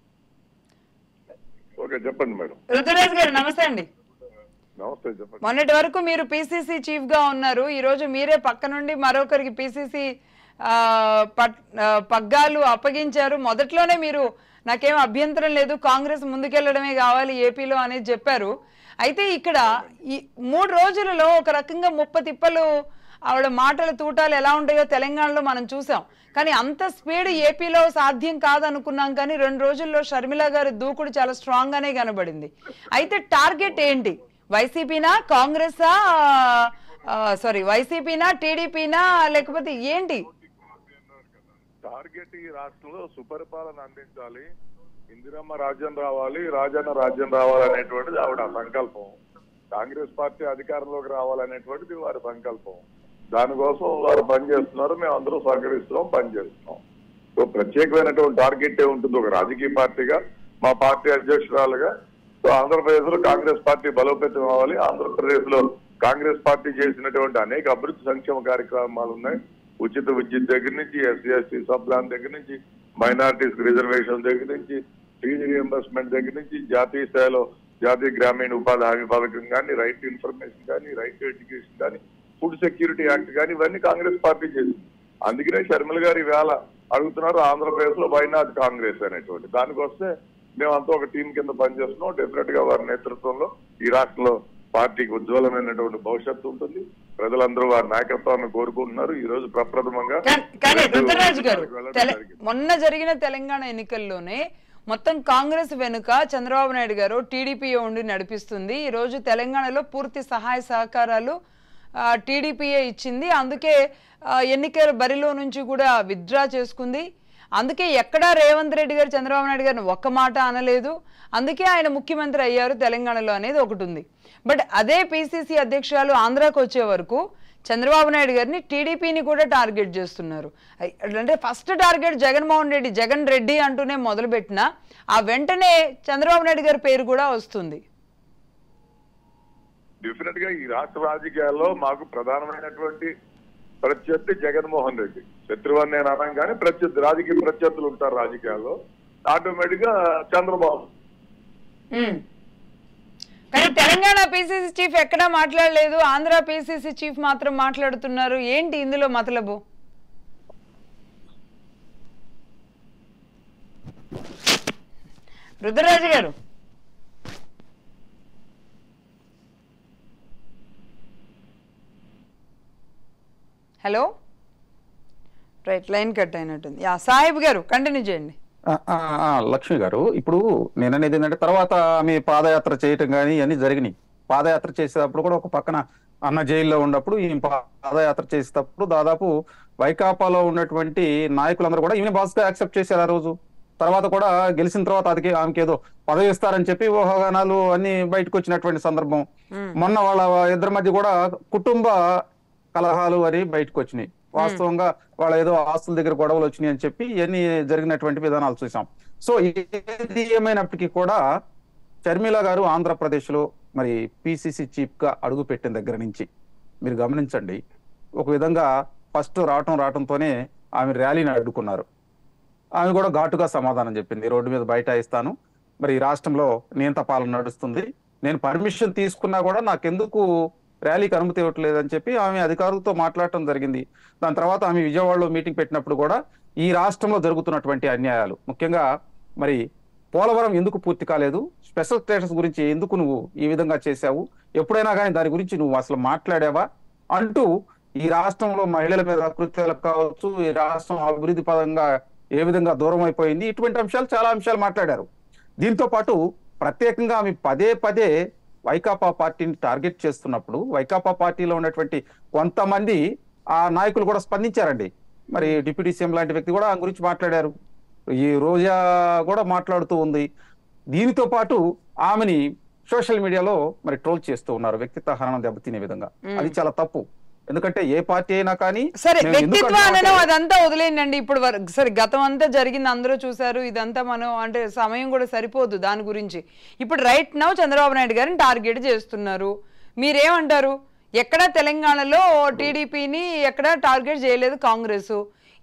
ఓకే చెప్పండి మేడం రుతురాజ్ గారు నమస్తే అండి నమస్తే చెప్పండి మొన్నటి వరకు మీరు పిసిసి చీఫ్ గా ఉన్నారు ఈ రోజు మీరే పక్క నుండి మరొకరికి పిసిసి పగ్గాలు అప్పగించారు మొదట్లోనే మీరు నాకేం అభ్యంతరం లేదు కాంగ్రెస్ ముందుకెళ్లడమే కావాలి ఏపీలో అనేది చెప్పారు అయితే ఇక్కడ ఈ మూడు రోజులలో ఒక రకంగా ముప్ప తిప్పలు ఆవిడ మాటల తూటాలు ఎలా ఉంటాయో తెలంగాణలో మనం చూసాం కానీ అంత స్పీడ్ ఏపీలో సాధ్యం కాదనుకున్నాం కానీ రెండు రోజుల్లో షర్మిల గారి దూకుడు చాలా స్ట్రాంగ్ గానే కనబడింది అయితే టార్గెట్ ఏంటి వైసీపీనా కాంగ్రెసా సారీ వైసీపీనా టీడీపీనా లేకపోతే ఏంటి టార్గెట్ ఈ రాష్ట్రంలో సుపరిపాలన అందించాలి ఇందిరమ్మ రాజ్యం రావాలి రాజన్న రాజ్యం రావాలనేటువంటిది ఆవిడ సంకల్పం కాంగ్రెస్ పార్టీ అధికారంలోకి రావాలనేటువంటిది వారి సంకల్పం దానికోసం వారు పనిచేస్తున్నారు మేము అందరూ సహకరిస్తున్నాం పనిచేస్తున్నాం సో ప్రత్యేకమైనటువంటి టార్గెట్ ఏ ఉంటుంది ఒక రాజకీయ పార్టీగా మా పార్టీ అధ్యక్షురాలుగా సో ఆంధ్రప్రదేశ్ లో కాంగ్రెస్ పార్టీ బలోపేతం అవ్వాలి ఆంధ్రప్రదేశ్ లో కాంగ్రెస్ పార్టీ చేసినటువంటి అనేక అభివృద్ధి సంక్షేమ కార్యక్రమాలు ఉన్నాయి ఉచిత విద్యుత్ దగ్గర నుంచి ఎస్సీ ఎస్టీ సబ్ ప్లాన్ దగ్గర నుంచి మైనారిటీస్ రిజర్వేషన్ దగ్గర నుంచి ఫీజు రియంబర్స్మెంట్ దగ్గర నుంచి జాతీయ స్థాయిలో జాతీయ గ్రామీణ ఉపాధి హామీ పథకం కానీ రైట్ టు ఇన్ఫర్మేషన్ కానీ రైట్ టు ఎడ్యుకేషన్ కానీ ఫుడ్ సెక్యూరిటీ యాక్ట్ కానీ ఇవన్నీ కాంగ్రెస్ పార్టీ చేసింది అందుకనే షర్మిల గారు ఈవేళ అడుగుతున్నారు ఆంధ్రప్రదేశ్ లో వైనాథ్ కాంగ్రెస్ అనేటువంటి దానికి వస్తే మేమంతా ఒక టీం కింద పనిచేస్తున్నాం డెఫినెట్ గా వారి నేతృత్వంలో ఈ రాష్ట్రంలో పార్టీకి ఉజ్వలమైనటువంటి భవిష్యత్తు ఉంటుంది ప్రజలందరూ వారి నాయకత్వాన్ని కోరుకుంటున్నారు ఈ రోజు ప్రప్రథమంగా కానీ- కానీ రెండు రుతురాజు గారు వెళ్ళడం తెల- జరిగింది. మొన్న జరిగిన తెలంగాణ ఎన్నికల్లోనే మొత్తం కాంగ్రెస్ వెనుక చంద్రబాబు నాయుడు గారు టీడీపీ ఉండి నడిపిస్తుంది ఈ రోజు తెలంగాణలో పూర్తి సహాయ సహకారాలు టీడీపీఏ ఇచ్చింది అందుకే ఆ, ఎన్నికల బరిలో నుంచి కూడా విత్డ్రా చేసుకుంది అందుకే ఎక్కడా రేవంత్ రెడ్డి గారు చంద్రబాబు నాయుడు గారిని ఒక్క మాట అనలేదు అందుకే ఆయన ముఖ్యమంత్రి అయ్యారు తెలంగాణలో అనేది ఒకటి ఉంది బట్ అదే పిసిసి అధ్యక్షురాలు ఆంధ్రాకు వచ్చే వరకు చంద్రబాబు నాయుడు గారిని టీడీపీని కూడా టార్గెట్ చేస్తున్నారు ఐ- అంటే ఫస్ట్ టార్గెట్ జగన్మోహన్ రెడ్డి జగన్ రెడ్డి అంటూనే మొదలుపెట్టిన ఆ వెంటనే చంద్రబాబు నాయుడు గారి పేరు కూడా వస్తుంది డెఫినెట్ గా ఈ రాష్ట్ర రాజకీయాల్లో మాకు ప్రధానమైనటువంటి ప్రత్యర్థి జగన్మోహన్ రెడ్డి శత్రువు అని నేను అన్నాం కానీ ప్రత్యర్థి రాజకీయ ప్రత్యర్థులు ఉంటారు రాజకీయాల్లో ఆటోమేటిక్ గా చంద్రబాబు మ్మ్. కానీ తెలంగాణ పిసిసి చీఫ్ ఎక్కడా మాట్లాడలేదు ఆంధ్ర పిసిసి చీఫ్ మాత్రం మాట్లాడుతున్నారు ఏంటి ఇందులో మతలబు Rudraraju garu hello right line cut అయినట్టుంది యా సాహిబ్ గారు కంటిన్యూ చేయండి ఆ, ఆ, ఆ, లక్ష్మి గారు ఇప్పుడు నేను అనేది ఏంటంటే తర్వాత ఆమె పాదయాత్ర చేయటం కానీ ఇవన్నీ జరిగినాయి పాదయాత్ర చేసేటప్పుడు కూడా ఒక పక్కన అన్న జైల్లో ఉన్నప్పుడు ఈ పాదయాత్ర చేసేటప్పుడు దాదాపు వైకాపాలో ఉన్నటువంటి నాయకులందరూ కూడా ఈమె బాస్ గా యాక్సెప్ట్ చేశారు ఆ రోజు తర్వాత కూడా గెలిచిన తర్వాత అది ఆమెకి ఏదో పదవి ఇస్తారని చెప్పి ఊహాగానాలు అన్ని బయటకు వచ్చినటువంటి సందర్భం మొన్న వాళ్ళ ఇద్దరి మధ్య కూడా కుటుంబ కలహాలు అని బయటకు వచ్చినాయి వాస్తవంగా వాళ్ళ ఏదో ఆస్తుల దగ్గర గొడవలు వచ్చినాయి అని చెప్పి ఇవన్నీ జరిగినటువంటి విధానాలు చూసాం సో ఏది ఏమైనప్పటికీ కూడా షర్మిల గారు ఆంధ్రప్రదేశ్ లో మరి పిసిసి చీఫ్ గా అడుగు పెట్టిన దగ్గర నుంచి మీరు గమనించండి ఒక విధంగా ఫస్ట్ రావటం రావటంతోనే ఆమె ర్యాలీని అడ్డుకున్నారు ఆమె కూడా ఘాటుగా సమాధానం చెప్పింది రోడ్డు మీద బైఠాయిస్తాను మరి ఈ రాష్ట్రంలో నియంత పాలన నడుస్తుంది నేను పర్మిషన్ తీసుకున్నా కూడా నాకెందుకు ర్యాలీకి అనుమతి ఇవ్వట్లేదు అని చెప్పి ఆమె అధికారులతో మాట్లాడటం జరిగింది దాని తర్వాత ఆమె విజయవాడలో మీటింగ్ పెట్టినప్పుడు కూడా ఈ రాష్ట్రంలో జరుగుతున్నటువంటి అన్యాయాలు ముఖ్యంగా మరి పోలవరం ఎందుకు పూర్తి కాలేదు స్పెషల్ స్టేటస్ గురించి ఎందుకు నువ్వు ఈ విధంగా చేశావు ఎప్పుడైనా కానీ దాని గురించి నువ్వు అసలు మాట్లాడావా అంటూ ఈ రాష్ట్రంలో మహిళల మీద అకృత్యాలు కావచ్చు ఈ రాష్ట్రం అభివృద్ధి పరంగా ఏ విధంగా దూరం అయిపోయింది ఇటువంటి అంశాలు చాలా అంశాలు మాట్లాడారు దీంతో పాటు ప్రత్యేకంగా ఆమె పదే పదే వైకాపా పార్టీని టార్గెట్ చేస్తున్నప్పుడు వైకాపా పార్టీలో ఉన్నటువంటి కొంతమంది ఆ నాయకులు కూడా స్పందించారండి మరి డిప్యూటీ సీఎం లాంటి వ్యక్తి కూడా ఆ గురించి మాట్లాడారు ఈ రోజా కూడా మాట్లాడుతూ ఉంది దీనితో పాటు ఆమెని సోషల్ మీడియాలో మరి ట్రోల్ చేస్తూ ఉన్నారు వ్యక్తిత్వ హరణం దెబ్బతినే విధంగా అది చాలా తప్పు ఎందుకంటే ఏ పార్టీ అయినా కానీ సరే మేము ఎందుకు వ్యక్తిత్వం అంటున్నామంటే- అనడం అదంతా వదిలేయండి ఇప్పుడు వరకు సరే గతం అంతా జరిగింది అందరూ చూసారు ఇదంతా మనం అంటే సమయం కూడా సరిపోదు దాని గురించి ఇప్పుడు రైట్ నౌ చంద్రబాబు నాయుడు గారిని టార్గెట్ చేస్తున్నారు మీరేమంటారు ఎక్కడ తెలంగాణలో టీడీపీని ఎక్కడ టార్గెట్ చేయలేదు కాంగ్రెస్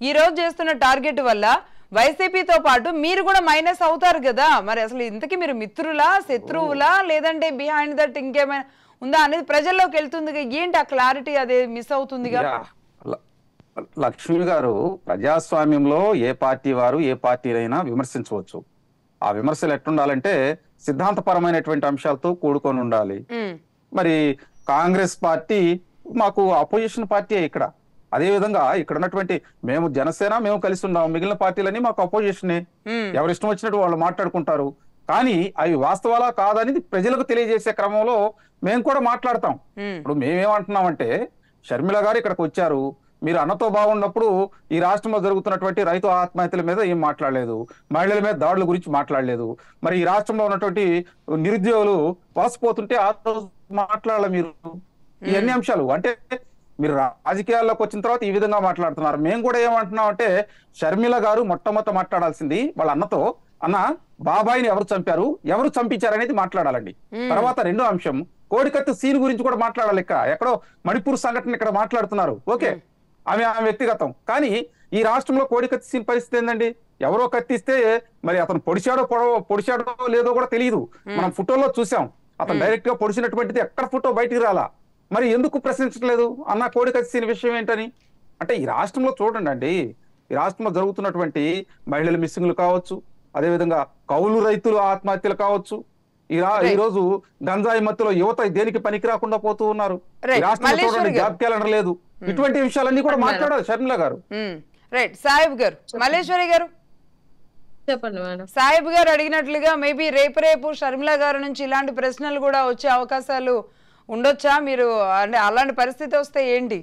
ఈ రోజు చేస్తున్న టార్గెట్ వల్ల వైసీపీతో పాటు మీరు కూడా మైనస్ అవుతారు కదా మరి అసలు ఇంతకీ మీరు మిత్రులా శత్రువులా లేదంటే బిహైండ్ దట్ ఇంకేమైనా ఉందా అనేది ప్రజల్లోకి వెళ్తుంది ఏంటి ఆ క్లారిటీ అదే మిస్ అవుతుందిగా యా. ల- లక్ష్మి గారు ప్రజాస్వామ్యంలో ఏ పార్టీ వారు ఏ పార్టీనైనా విమర్శించవచ్చు ఆ విమర్శలు ఎట్టుండాలంటే సిద్ధాంతపరమైనటువంటి అంశాలతో కూడుకొని ఉండాలి ఉమ్, మరి కాంగ్రెస్ పార్టీ మాకు అపోజిషన్ పార్టీ ఇక్కడ అదే విధంగా ఇక్కడ ఉన్నటువంటి మేము జనసేన మేము కలిసి ఉన్నాం మిగిలిన పార్టీలన్నీ మాకు అపోజిషనే ఉమ్, ఎవరి ఇష్టం వచ్చినట్టు వాళ్ళు మాట్లాడుకుంటారు కానీ అవి వాస్తవాలా కాదనేది ప్రజలకు తెలియజేసే క్రమంలో మేము కూడా మాట్లాడతాం ఉమ్, ఇప్పుడు మేమేమంటున్నామంటే షర్మిల గారు ఇక్కడికి వచ్చారు మీరు అన్నతో బాగున్నప్పుడు ఈ రాష్ట్రంలో జరుగుతున్నటువంటి రైతు ఆత్మహత్యల మీద ఏం మాట్లాడలేదు మహిళల మీద దాడుల గురించి మాట్లాడలేదు మరి ఈ రాష్ట్రంలో ఉన్నటువంటి నిరుద్యోగులు వలసపోతుంటే ఆ రోజు మాట్లాడాల మీరు ఇవన్నీ అంశాలు అంటే మీరు రాజకీయాల్లోకి వచ్చిన తర్వాత ఈ విధంగా మాట్లాడుతున్నారు మేము కూడా ఏమంటున్నాం అంటే షర్మిల గారు మొట్టమొదట మాట్లాడాల్సింది వాళ్ళ అన్నతో అన్న బాబాయిని ఎవరు చంపారు ఎవరు చంపించారు అనేది మాట్లాడాలండి తర్వాత రెండో అంశం కోడికత్తి సీన్ గురించి కూడా మాట్లాడాలి ఇక్కడ ఎక్కడో మణిపూర్ సంఘటన ఇక్కడ మాట్లాడుతున్నారు ఓకే ఆమె ఆమె వ్యక్తిగతం కానీ ఈ రాష్ట్రంలో కోడికత్తి సీన్ పరిస్థితి ఏందండి ఎవరో కత్తిస్తే మరి అతను పొడిచాడో పొడవ పొడిచాడో లేదో కూడా తెలియదు మనం ఫోటోలో చూసాం అతను డైరెక్ట్ గా పొడిచినటువంటిది ఎక్కడ ఫోటో బయటికి రాలా మరి ఎందుకు ప్రశ్నించట్లేదు అన్న కోడికత్తి సీన్ విషయం ఏంటని అంటే ఈ రాష్ట్రంలో చూడండి అండి ఈ రాష్ట్రంలో జరుగుతున్నటువంటి మహిళల మిస్సింగ్లు కావచ్చు అదేవిధంగా కౌలు రైతులు ఆత్మహత్యలు కావచ్చు ఈ రా- ఈ Right. రోజు గంజాయి మత్తులో యువత దేనికి పనికి రాకుండా పోతూ ఉన్నారు ఈ Right. రాష్ట్రంలో మల్లేశ్వరి చూడండి గారు. జాబ్ క్యాలెండర్ లేదు ఇటువంటి విషయాలన్నీ కూడా మాట్లాడాలి షర్మిల గారు ఉమ్. రైట్ సాహిబ్ గారు మల్లేశ్వరి గారు చెప్పండి మేడం సాహిబ్ గారు అడిగినట్లుగా మేబీ రేపు రేపు షర్మిల గారి నుంచి ఇలాంటి ప్రశ్నలు కూడా వచ్చే అవకాశాలు ఉండొచ్చా మీరు అంటే అలాంటి పరిస్థితి వస్తే ఏంటి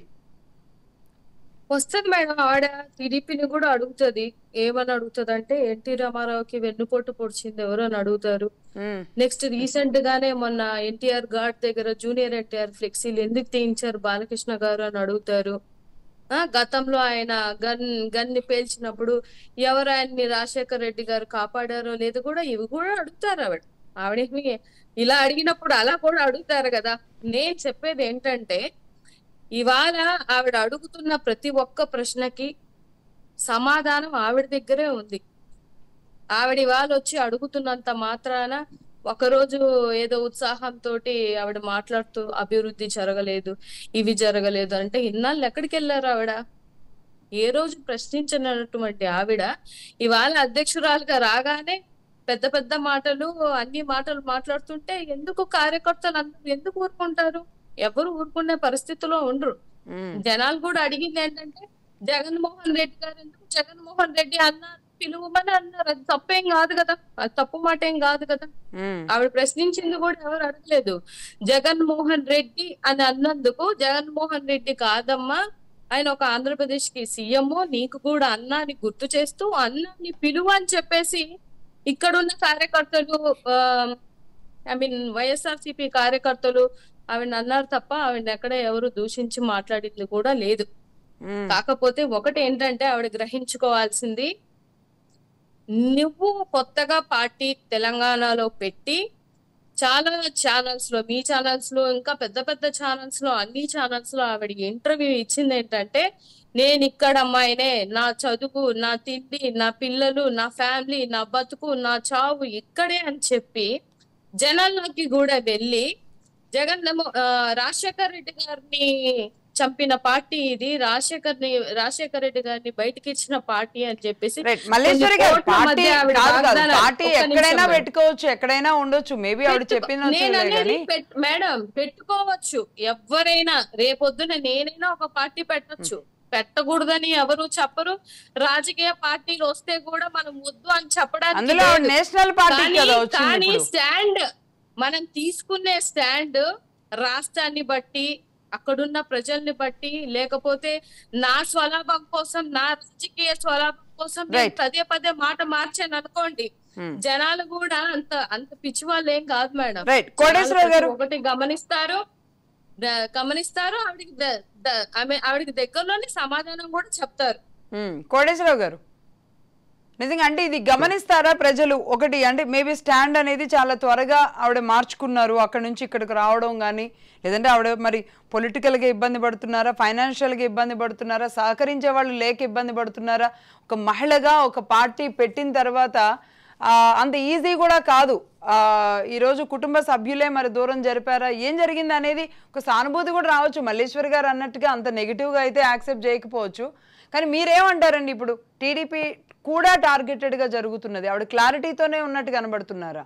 వస్తుంది మేడం ఆవిడ టీడీపీని కూడా అడుగుతుంది ఏమని అడుగుతుంది అంటే ఎన్టీ రామారావుకి వెన్నుపోటు పొడిచింది ఎవరు అని అడుగుతారు ఉమ్, నెక్స్ట్ రీసెంట్ గానే మొన్న ఎన్టీఆర్ ఘాట్ దగ్గర జూనియర్ ఎన్టీఆర్ ఫ్లెక్సీలు ఎందుకు తీయించారు బాలకృష్ణ గారు అని అడుగుతారు ఆ గతంలో ఆయన గన్ గన్ ని పేల్చినప్పుడు ఎవరు ఆయన్ని రాజశేఖర్ రెడ్డి గారు కాపాడారో లేదో కూడా ఇవి కూడా అడుగుతారు ఆవిడ ఆవిడేమి ఇలా అడిగినప్పుడు అలా కూడా అడుగుతారు కదా నేను చెప్పేది ఏంటంటే ఇవాళ ఆవిడ అడుగుతున్న ప్రతి ఒక్క ప్రశ్నకి సమాధానం ఆవిడ దగ్గరే ఉంది ఆవిడ ఇవాళ వచ్చి అడుగుతున్నంత మాత్రాన ఒకరోజు ఏదో ఉత్సాహంతో ఆవిడ మాట్లాడుతూ అభివృద్ధి జరగలేదు ఇవి జరగలేదు అంటే ఇన్నాళ్ళు ఎక్కడికి వెళ్ళారు ఆవిడ ఏ రోజు ప్రశ్నించినటువంటి ఆవిడ ఇవాళ అధ్యక్షురాలుగా రాగానే పెద్ద పెద్ద మాటలు అన్ని మాటలు మాట్లాడుతుంటే ఎందుకు కార్యకర్తలు అందరూ ఎందుకు ఊరుకుంటారు ఎవరు ఊరుకునే పరిస్థితిలో ఉండరు ఉమ్, జనాలు కూడా అడిగింది ఏంటంటే జగన్మోహన్ రెడ్డి గారు ఎందుకు జగన్మోహన్ రెడ్డి అన్నారు పిలువమని అన్నారు అది తప్పేం కాదు కదా అది తప్పు మాట ఏం కాదు కదా ఉమ్, ఆవిడ ప్రశ్నించింది కూడా ఎవరు అడగలేదు జగన్మోహన్ రెడ్డి అని అన్నందుకు జగన్మోహన్ రెడ్డి కాదమ్మా ఆయన ఒక ఆంధ్రప్రదేశ్ కి సీఎం నీకు కూడా అన్నాని గుర్తు చేస్తూ అన్నాని పిలువు అని చెప్పేసి ఇక్కడున్న కార్యకర్తలు ఐ మీన్ వైఎస్ఆర్సీపీ కార్యకర్తలు ఆవిడ అన్నారు తప్ప ఆవిడ ఎక్కడ ఎవరు దూషించి మాట్లాడింది కూడా లేదు ఉమ్, కాకపోతే ఒకటి ఏంటంటే ఆవిడ గ్రహించుకోవాల్సింది నువ్వు కొత్తగా పార్టీ తెలంగాణలో పెట్టి చాలా ఛానల్స్ లో మీ ఛానల్స్ లో ఇంకా పెద్ద పెద్ద ఛానల్స్ లో అన్ని ఛానల్స్ లో ఆవిడ ఇంటర్వ్యూ ఇచ్చింది ఏంటంటే నేను ఇక్కడ అమ్మాయినే నా చదువు నా తిండి నా పిల్లలు నా ఫ్యామిలీ నా బతుకు నా చావు ఇక్కడే అని చెప్పి జనాల్లోకి కూడా వెళ్ళి జగన్ నమో- ఆ, రాజశేఖర్ రెడ్డి గారిని చంపిన పార్టీ ఇది రాజశేఖర్ ని రాజశేఖర్ రెడ్డి గారిని బయటికి ఇచ్చిన పార్టీ అని చెప్పేసి రైట్ మల్లేశ్వరి గారు కొన్ని కోట్ల పార్టీ మధ్య ఆవిడ కాదు కాదు వాగ్దానాలు. పార్టీ ఒక్క నిమిషం ఎక్కడైనా మేడం. పెట్టుకోవచ్చు ఎక్కడైనా ఉండొచ్చు మేబీ ఆవిడ పెట్టుకో- చెప్పిన నేను అనేది కానీ పెట్- మేడం పెట్టుకోవచ్చు ఎవరైనా రేపొద్దున నేనైనా ఒక పార్టీ పెట్టొచ్చు పెట్టకూడదని ఎవరు చెప్పరు రాజకీయ పార్టీలు వస్తే కూడా మనం వద్దు అని చెప్పడానికి అందులో ఆవిడ లేదు. నేషనల్ పార్టీ కానీ కదా వచ్చింది కానీ ఇప్పుడు. స్టాండ్ మనం తీసుకునే స్టాండ్ రాష్ట్రాన్ని బట్టి అక్కడున్న ప్రజల్ని బట్టి లేకపోతే నా స్వలాభం కోసం నా రాజకీయ స్వలాభం కోసం నేను Right. పదే పదే మాట మార్చాను అనుకోండి Hmm. జనాలు కూడా అంత అంత పిచ్చి వాళ్ళు ఏం కాదు మేడం రైట్ కోటేశ్వరరావు జనాలు గారు ప్రతి ఒక్కటి గమనిస్తారు ద- గమనిస్తారు ఆవిడకి ద- ద- ఆమె ఆవిడకి దగ్గరలోనే సమాధానం కూడా చెప్తారు ఉమ్, కోటేశ్వరరావు గారు నిజంగా అంటే ఇది గమనిస్తారా ప్రజలు ఒకటి అంటే మేబీ స్టాండ్ అనేది చాలా త్వరగా ఆవిడ మార్చుకున్నారు అక్కడ నుంచి ఇక్కడికి రావడం కానీ లేదంటే ఆవిడ మరి పొలిటికల్గా ఇబ్బంది పడుతున్నారా ఫైనాన్షియల్గా ఇబ్బంది పడుతున్నారా సహకరించే వాళ్ళు లేక ఇబ్బంది పడుతున్నారా ఒక మహిళగా ఒక పార్టీ పెట్టిన తర్వాత ఆ, అంత ఈజీ కూడా కాదు ఆ, ఈరోజు కుటుంబ సభ్యులే మరి దూరం జరిపారా ఏం జరిగింది అనేది ఒక సానుభూతి కూడా రావచ్చు మల్లేశ్వర్ గారు అన్నట్టుగా అంత నెగిటివ్గా అయితే యాక్సెప్ట్ చేయకపోవచ్చు కానీ మీరేమంటారండి ఇప్పుడు టీడీపీ కూడా టార్గెటెడ్గా జరుగుతున్నది ఆవిడ క్లారిటీతోనే ఉన్నట్టు కనబడుతున్నారా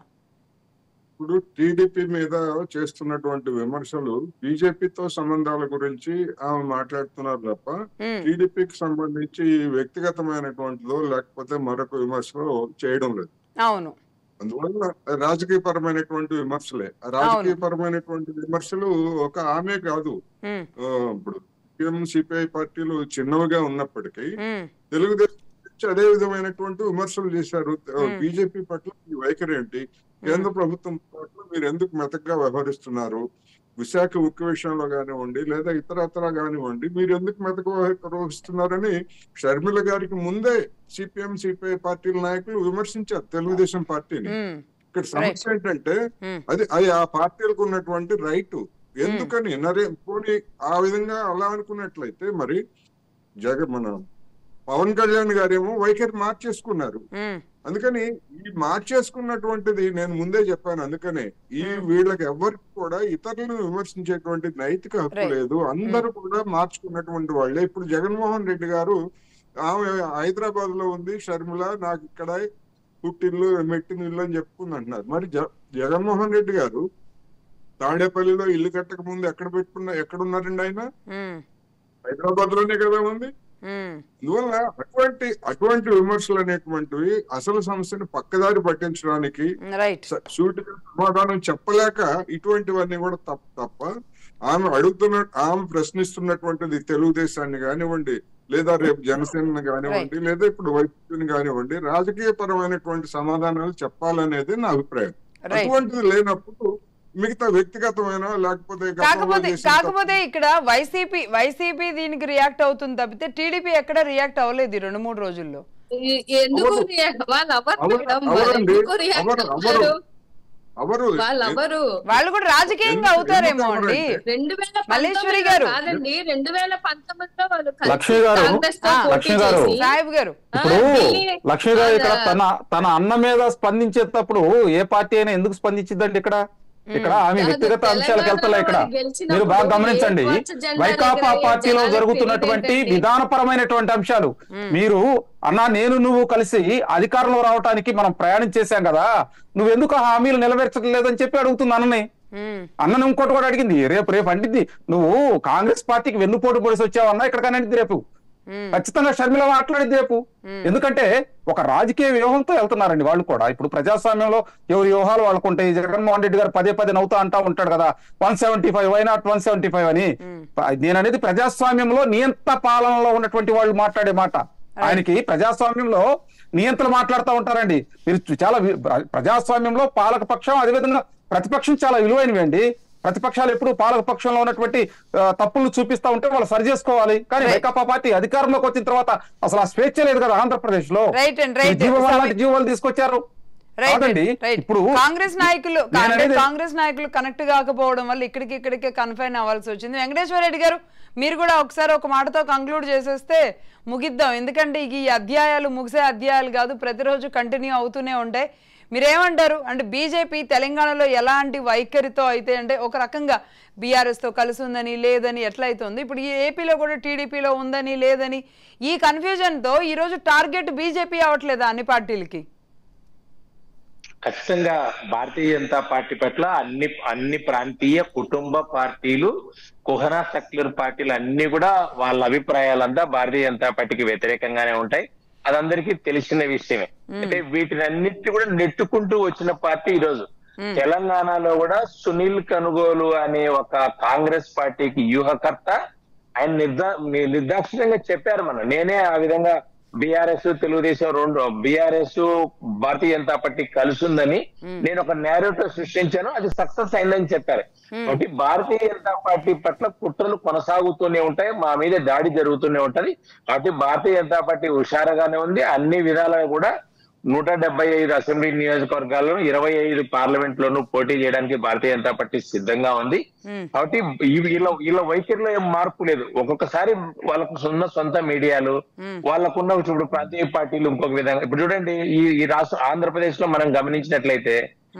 ఇప్పుడు టీడీపీ మీద చేస్తున్నటువంటి విమర్శలు బీజేపీతో సంబంధాల గురించి ఆమె మాట్లాడుతున్నారు తప్ప ఉమ్, టీడీపీకి సంబంధించి వ్యక్తిగతమైనటువంటిదో లేకపోతే మరొక విమర్శలో చేయడం లేదు అవును అందువల్ల రాజకీయపరమైనటువంటి విమర్శలే ఆ రాజకీయపరమైనటువంటి విమర్శలు ఒక ఆమె కాదు ఉమ్, ఆ, ఇప్పుడు సిపిఎం సిపిఐ పార్టీలు చిన్నవిగా ఉన్నప్పటికీ ఉమ్, తెలుగుదేశం నుంచి అదే విధమైనటువంటి విమర్శలు చేశారు Hmm. బీజేపీ పట్ల మీ వైఖరి ఏంటి కేంద్ర ప్రభుత్వం పట్ల మీరు ఎందుకు మెతగ్గా వ్యవహరిస్తున్నారు విశాఖ ఉక్కు విషయంలో కానివ్వండి లేదా ఇతరత్ర కానివ్వండి మీరు ఎందుకు మెతక వ్యవహరిస్తున్నారని షర్మిల గారికి ముందే సిపిఎం సిపిఐ పార్టీల నాయకులు విమర్శించారు తెలుగుదేశం పార్టీని ఉమ్, ఇక్కడ సమస్య ఏంటంటే ఉమ్, అది అది ఆ పార్టీలకు ఉన్నటువంటి రైట్ ఎందుకని నరే పోనీ ఆ విధంగా అలా అనుకున్నట్లయితే మరి జగన్ మన పవన్ కళ్యాణ్ గారేమో వైఖరి మార్చేసుకున్నారు ఉమ్, అందుకని ఈ మార్చేసుకున్నటువంటిది నేను ముందే చెప్పాను అందుకనే ఈ వీళ్ళకి ఎవరికి కూడా ఇతరులను విమర్శించేటువంటి నైతిక హక్కు Right. లేదు అందరూ కూడా మార్చుకున్నటువంటి వాళ్ళే ఇప్పుడు జగన్మోహన్ రెడ్డి గారు ఆమె హైదరాబాద్ లో ఉంది షర్మిల నాకు ఇక్కడ పుట్టిల్లు మెట్టిన ఇల్లు అని చెప్పుకుంది అంటున్నారు మరి జ- జగన్మోహన్ రెడ్డి గారు తాడేపల్లిలో ఇల్లు కట్టక ముందు ఎక్కడ పెట్టుకున్న ఎక్కడ ఉన్నారండి ఆయన ఉమ్, హైదరాబాద్ లోనే కదా ఉంది ఉమ్, అందువల్ల అటువంటి అటువంటి విమర్శలు అనేటువంటివి అసలు సమస్యను పక్కదారి పట్టించడానికి రైట్ స- సూటిగా సమాధానం చెప్పలేక ఇటువంటివన్నీ కూడా తప్ప తప్ప ఆమె అడుగుతున్న ఆమె ప్రశ్నిస్తున్నటువంటిది తెలుగుదేశాన్ని కానివ్వండి లేదా రేపు జనసేనని కానివ్వండి లేదా ఇప్పుడు వైసీపీని కానివ్వండి రాజకీయ పరమైనటువంటి సమాధానాలు చెప్పాలనేది నా అభిప్రాయం రైట్ అటువంటిది లేనప్పుడు మిగతా వ్యక్తిగతమైన లేకపోతే గతంలో కాకపోతే చేసిన కాకపోతే ఇక్కడ వైసీపీ వైసీపీ దీనికి రియాక్ట్ అవుతుంది తప్పితే టీడీపీ ఎక్కడ రియాక్ట్ అవ్వలేదు ఈ రెండు మూడు రోజుల్లో ఈ- ఎందుకు అవరు- రియాక్ట్ వాళ్ళు ఎవరు అవరు- మేడం వాళ్ళు అవరండి. ఎందుకు రియాక్ట్ అవరు- అవుతారు అవరు. ఎవరు వాళ్ళు ఎవరు వాళ్ళు కూడా రాజకీయంగా ఎందుకు- అవుతారేమో ఎందుకు అండి ఎవరంటే? రెండు వేల మల్లేశ్వరి పంతొమ్మిదిలో గారు. కాదండి రెండు వేల పంతొమ్మిదిలో వాళ్ళు కలిసి లక్ష్మి గారు, కాంగ్రెస్ తో ఆ, పోటీ లక్ష్మి గారు. చేసి సాహెబ్ గారు ఇప్పుడు ఆ, ఢిల్లీ- లక్ష్మి గారు ఇక్కడ ఆ, తన తన అన్న మీద స్పందించేటప్పుడు ఏ పార్టీ అయినా ఎందుకు స్పందించిందండి ఇక్కడ ఇక్కడ ఆమె కాదు, వ్యక్తిగత అంశాలకు వెళ్తలే ఇక్కడ తెలంగాణలో గెలిచినప్పుడు మీరు బాగా గమనించండి ఏ పచ్చ జెండా వైకాపా ఎగరేయ పార్టీలో జనాలకు జరుగుతున్నటువంటి తెలియదేంటండి? విధానపరమైనటువంటి అంశాలు మీరు అన్నా నేను నువ్వు కలిసి అధికారంలో రావడానికి మనం ప్రయాణం చేశాం కదా నువ్వెందుకు ఆ హామీలు నెరవేర్చడం లేదని చెప్పి అడుగుతుంది అన్నని ఉమ్, అన్నని ఇంకోటి కూడా అడిగింది రేపు రేపు అంటింది నువ్వు కాంగ్రెస్ పార్టీకి వెన్నుపోటు పొడిసి వచ్చావన్నా ఇక్కడ కానీ రేపు ఉమ్, ఖచ్చితంగా షర్మిల మాట్లాడింది రేపు ఎందుకంటే ఒక రాజకీయ వ్యూహంతో వెళ్తున్నారండి వాళ్ళు కూడా ఇప్పుడు ప్రజాస్వామ్యంలో ఎవరి వ్యూహాలు వాళ్ళకు ఉంటాయి జగన్మోహన్ రెడ్డి గారు పదే పదే నవ్వుతా అంటా ఉంటాడు కదా one seventy five why not one seventy five అని నేను అనేది ప్రజాస్వామ్యంలో నియంత పాలనలో ఉన్నటువంటి వాళ్ళు మాట్లాడే మాట ఆయనకి ప్రజాస్వామ్యంలో నియంత్రణ మాట్లాడుతూ ఉంటారండి మీరు చూ- చాలా వి- ప్ర- ప్రజాస్వామ్యంలో పాలక పక్షం అదేవిధంగా ప్రతిపక్షం చాలా విలువైనవి అండి ప్రతిపక్షాలు ఎప్పుడు పాలక పక్షంలో ఉన్నటువంటి ఆ, తప్పులు చూపిస్తా ఉంటే వాళ్ళు సరి చేసుకోవాలి కానీ వైకాపా పార్టీ అధికారంలోకి వచ్చిన తర్వాత అసలు ఆ స్వేచ్ఛ లేదు కదా ఆంధ్రప్రదేశ్ లో Right and right. జీవోలు లాంటి జీవోలు తీసుకొచ్చారు రైట్ కాదండి రైట్ ఇప్పుడు కాంగ్రెస్ నాయకులు నేను అంటే అనేది- కాంగ్రెస్ నాయకులు కనెక్ట్ కాకపోవడం వల్ల ఇక్కడికి ఇక్కడికే కన్ఫైన్ అవ్వాల్సి వచ్చింది వెంకటేశ్వర రెడ్డి గారు మీరు కూడా ఒకసారి ఒక మాటతో కంక్లూడ్ చేసేస్తే ముగిద్దాం ఎందుకంటే ఈ అధ్యాయాలు ముగిసే అధ్యాయాలు కాదు ప్రతిరోజు కంటిన్యూ అవుతూనే ఉంటాయి మీరేమంటారు అంటే బీజేపీ తెలంగాణలో ఎలాంటి వైఖరితో అయితే అంటే ఒక రకంగా బీఆర్ఎస్తో కలిసి ఉందని లేదని ఎట్లా అవుతుంది ఇప్పుడు ఈ ఏపీలో కూడా టీడీపీలో ఉందని లేదని ఈ కన్ఫ్యూజన్తో ఈరోజు టార్గెట్ బీజేపీ అవ్వట్లేదా అన్ని పార్టీలకి ఖచ్చితంగా భారతీయ జనతా పార్టీ పట్ల అన్ని అన్ని ప్రాంతీయ కుటుంబ పార్టీలు కుహనా సెక్యులర్ పార్టీలు అన్ని కూడా వాళ్ళ అభిప్రాయాలంతా భారతీయ జనతా పార్టీకి వ్యతిరేకంగానే ఉంటాయి అదందరికీ తెలిసిన విషయమే అంటే వీటిని అన్నిటి కూడా నెట్టుకుంటూ వచ్చిన పార్టీ ఈ రోజు తెలంగాణలో కూడా సునీల్ కనుగోలు అనే ఒక కాంగ్రెస్ పార్టీకి వ్యూహకర్త ఆయన నిర్దా నిర్దాక్షిణ్యంగా చెప్పారు మనం నేనే ఆ విధంగా బీఆర్ఎస్ తెలుగుదేశం రెండు బీఆర్ఎస్ భారతీయ జనతా పార్టీ కలిసి ఉందని నేను ఒక నేరేటివ్ సృష్టించాను అది సక్సెస్ అయిందని చెప్పారు కాబట్టి భారతీయ జనతా పార్టీ పట్ల కుట్రలు కొనసాగుతూనే ఉంటాయి మా మీద దాడి జరుగుతూనే ఉంటది కాబట్టి భారతీయ జనతా పార్టీ హుషారుగానే ఉంది అన్ని విధాలుగా కూడా నూట డెబ్బై ఐదు అసెంబ్లీ నియోజకవర్గాల్లో ఇరవై ఐదు పార్లమెంట్ లోనూ పోటీ చేయడానికి భారతీయ జనతా పార్టీ సిద్ధంగా ఉంది కాబట్టి ఈ- వీళ్ళ వీళ్ళ వైఖరిలో ఏం మార్పు లేదు ఒక్కొక్కసారి వాళ్ళకు ఉన్న సొంత మీడియాలు వాళ్ళకున్న ఇప్పుడు ప్రాంతీయ పార్టీలు ఇంకొక విధంగా ఇప్పుడు చూడండి ఈ ఈ రాష్ట్ర ఆంధ్రప్రదేశ్ లో మనం గమనించినట్లయితే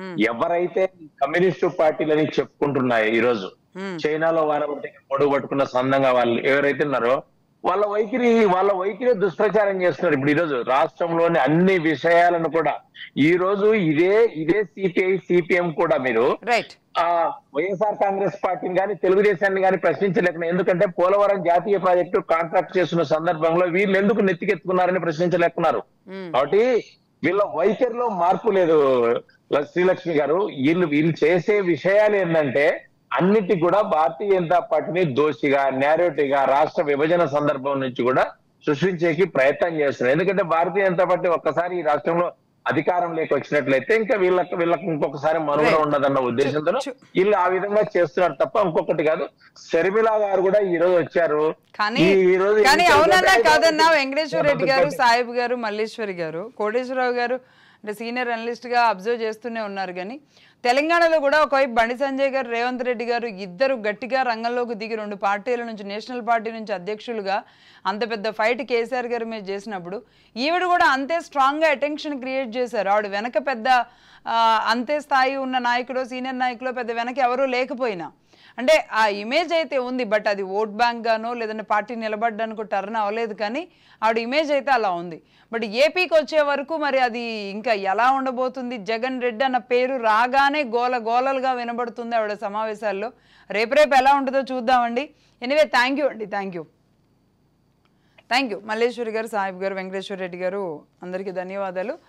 ఎవరైతే కమ్యూనిస్టు పార్టీలని చెప్పుకుంటున్నాయో ఈ రోజు చైనాలో వాళ్ళ పొడుగు పట్టుకున్న సందంగా వాళ్ళు ఎవరైతే ఉన్నారో వాళ్ళ వైఖరి వాళ్ళ వైఖరి దుష్ప్రచారం చేస్తున్నారు ఇప్పుడు ఈ రోజు రాష్ట్రంలోని అన్ని విషయాలను కూడా ఈ రోజు ఇదే ఇదే సిపిఐ సిపిఎం కూడా మీరు రైట్ ఆ వైఎస్ఆర్ కాంగ్రెస్ పార్టీని కానీ తెలుగుదేశాన్ని కానీ ప్రశ్నించలేకుండా ఎందుకంటే పోలవరం జాతీయ ప్రాజెక్టు కాంట్రాక్ట్ చేస్తున్న సందర్భంలో వీళ్ళు ఎందుకు నెత్తికెత్తుకున్నారని ప్రశ్నించలేకున్నారు కాబట్టి వీళ్ళ వైఖరిలో మార్పు లేదు ల- శ్రీలక్ష్మి గారు వీళ్ళు వీళ్ళు చేసే విషయాలు ఏంటంటే అన్నిటి కూడా భారతీయ జనతా పార్టీని దోషిగా నేరేటివ్గా రాష్ట్ర విభజన సందర్భం నుంచి కూడా సృష్టించేకి ప్రయత్నం చేస్తున్నారు ఎందుకంటే భారతీయ జనతా పార్టీ ఒక్కసారి ఈ రాష్ట్రంలో అధికారం లేక వచ్చినట్లయితే ఇంకా వీళ్ళకి వీళ్ళకి ఇంకొకసారి మనుగడ Right. ఉండదన్న ఉద్దేశంతో చు- వీళ్ళు ఆ విధంగా చేస్తున్నారు తప్ప ఇంకొకటి కాదు షర్మిల గారు కూడా ఈ రోజు వచ్చారు కానీ ఈ- ఈ రోజు కానీ ఈ- అవునన్నా ఈ- కాదన్నా వెంకటేశ్వర రెడ్డి గారు సాహిబ్ గారు మల్లేశ్వరి గారు కోటేశ్వరరావు గారు అంటే సీనియర్ అనలిస్ట్ గా అబ్జర్వ్ చేస్తూనే ఉన్నారు కానీ తెలంగాణలో కూడా ఒకవైపు బండి సంజయ్ గారు రేవంత్ రెడ్డి గారు ఇద్దరు గట్టిగా రంగంలోకి దిగి రెండు పార్టీల నుంచి నేషనల్ పార్టీ నుంచి అధ్యక్షులుగా అంత పెద్ద ఫైట్ కేసీఆర్ గారి మీద చేసినప్పుడు ఈవిడ కూడా అంతే స్ట్రాంగ్గా అటెన్షన్ క్రియేట్ చేశారు ఆవిడ వెనక పెద్ద ఆ, అంతే స్థాయి ఉన్న నాయకుడు సీనియర్ నాయకులు పెద్ద వెనక ఎవరూ లేకపోయినా అంటే ఆ ఇమేజ్ అయితే ఉంది బట్ అది ఓట్ బ్యాంక్ గానో లేదంటే పార్టీ నిలబడ్డానికో టర్న్ అవ్వలేదు కానీ ఆవిడ ఇమేజ్ అయితే అలా ఉంది బట్ ఏపీకి వచ్చే వరకు మరి అది ఇంకా ఎలా ఉండబోతుంది జగన్ రెడ్డి అన్న పేరు రాగానే గోల గోలలుగా వినబడుతుంది ఆవిడ సమావేశాల్లో రేపు రేపు ఎలా ఉంటుందో చూద్దామండి ఎనివే థ్యాంక్ యూ అండి thank you thank you Malleswari garu Sahib గారు వెంకటేశ్వర రెడ్డి గారు అందరికీ ధన్యవాదాలు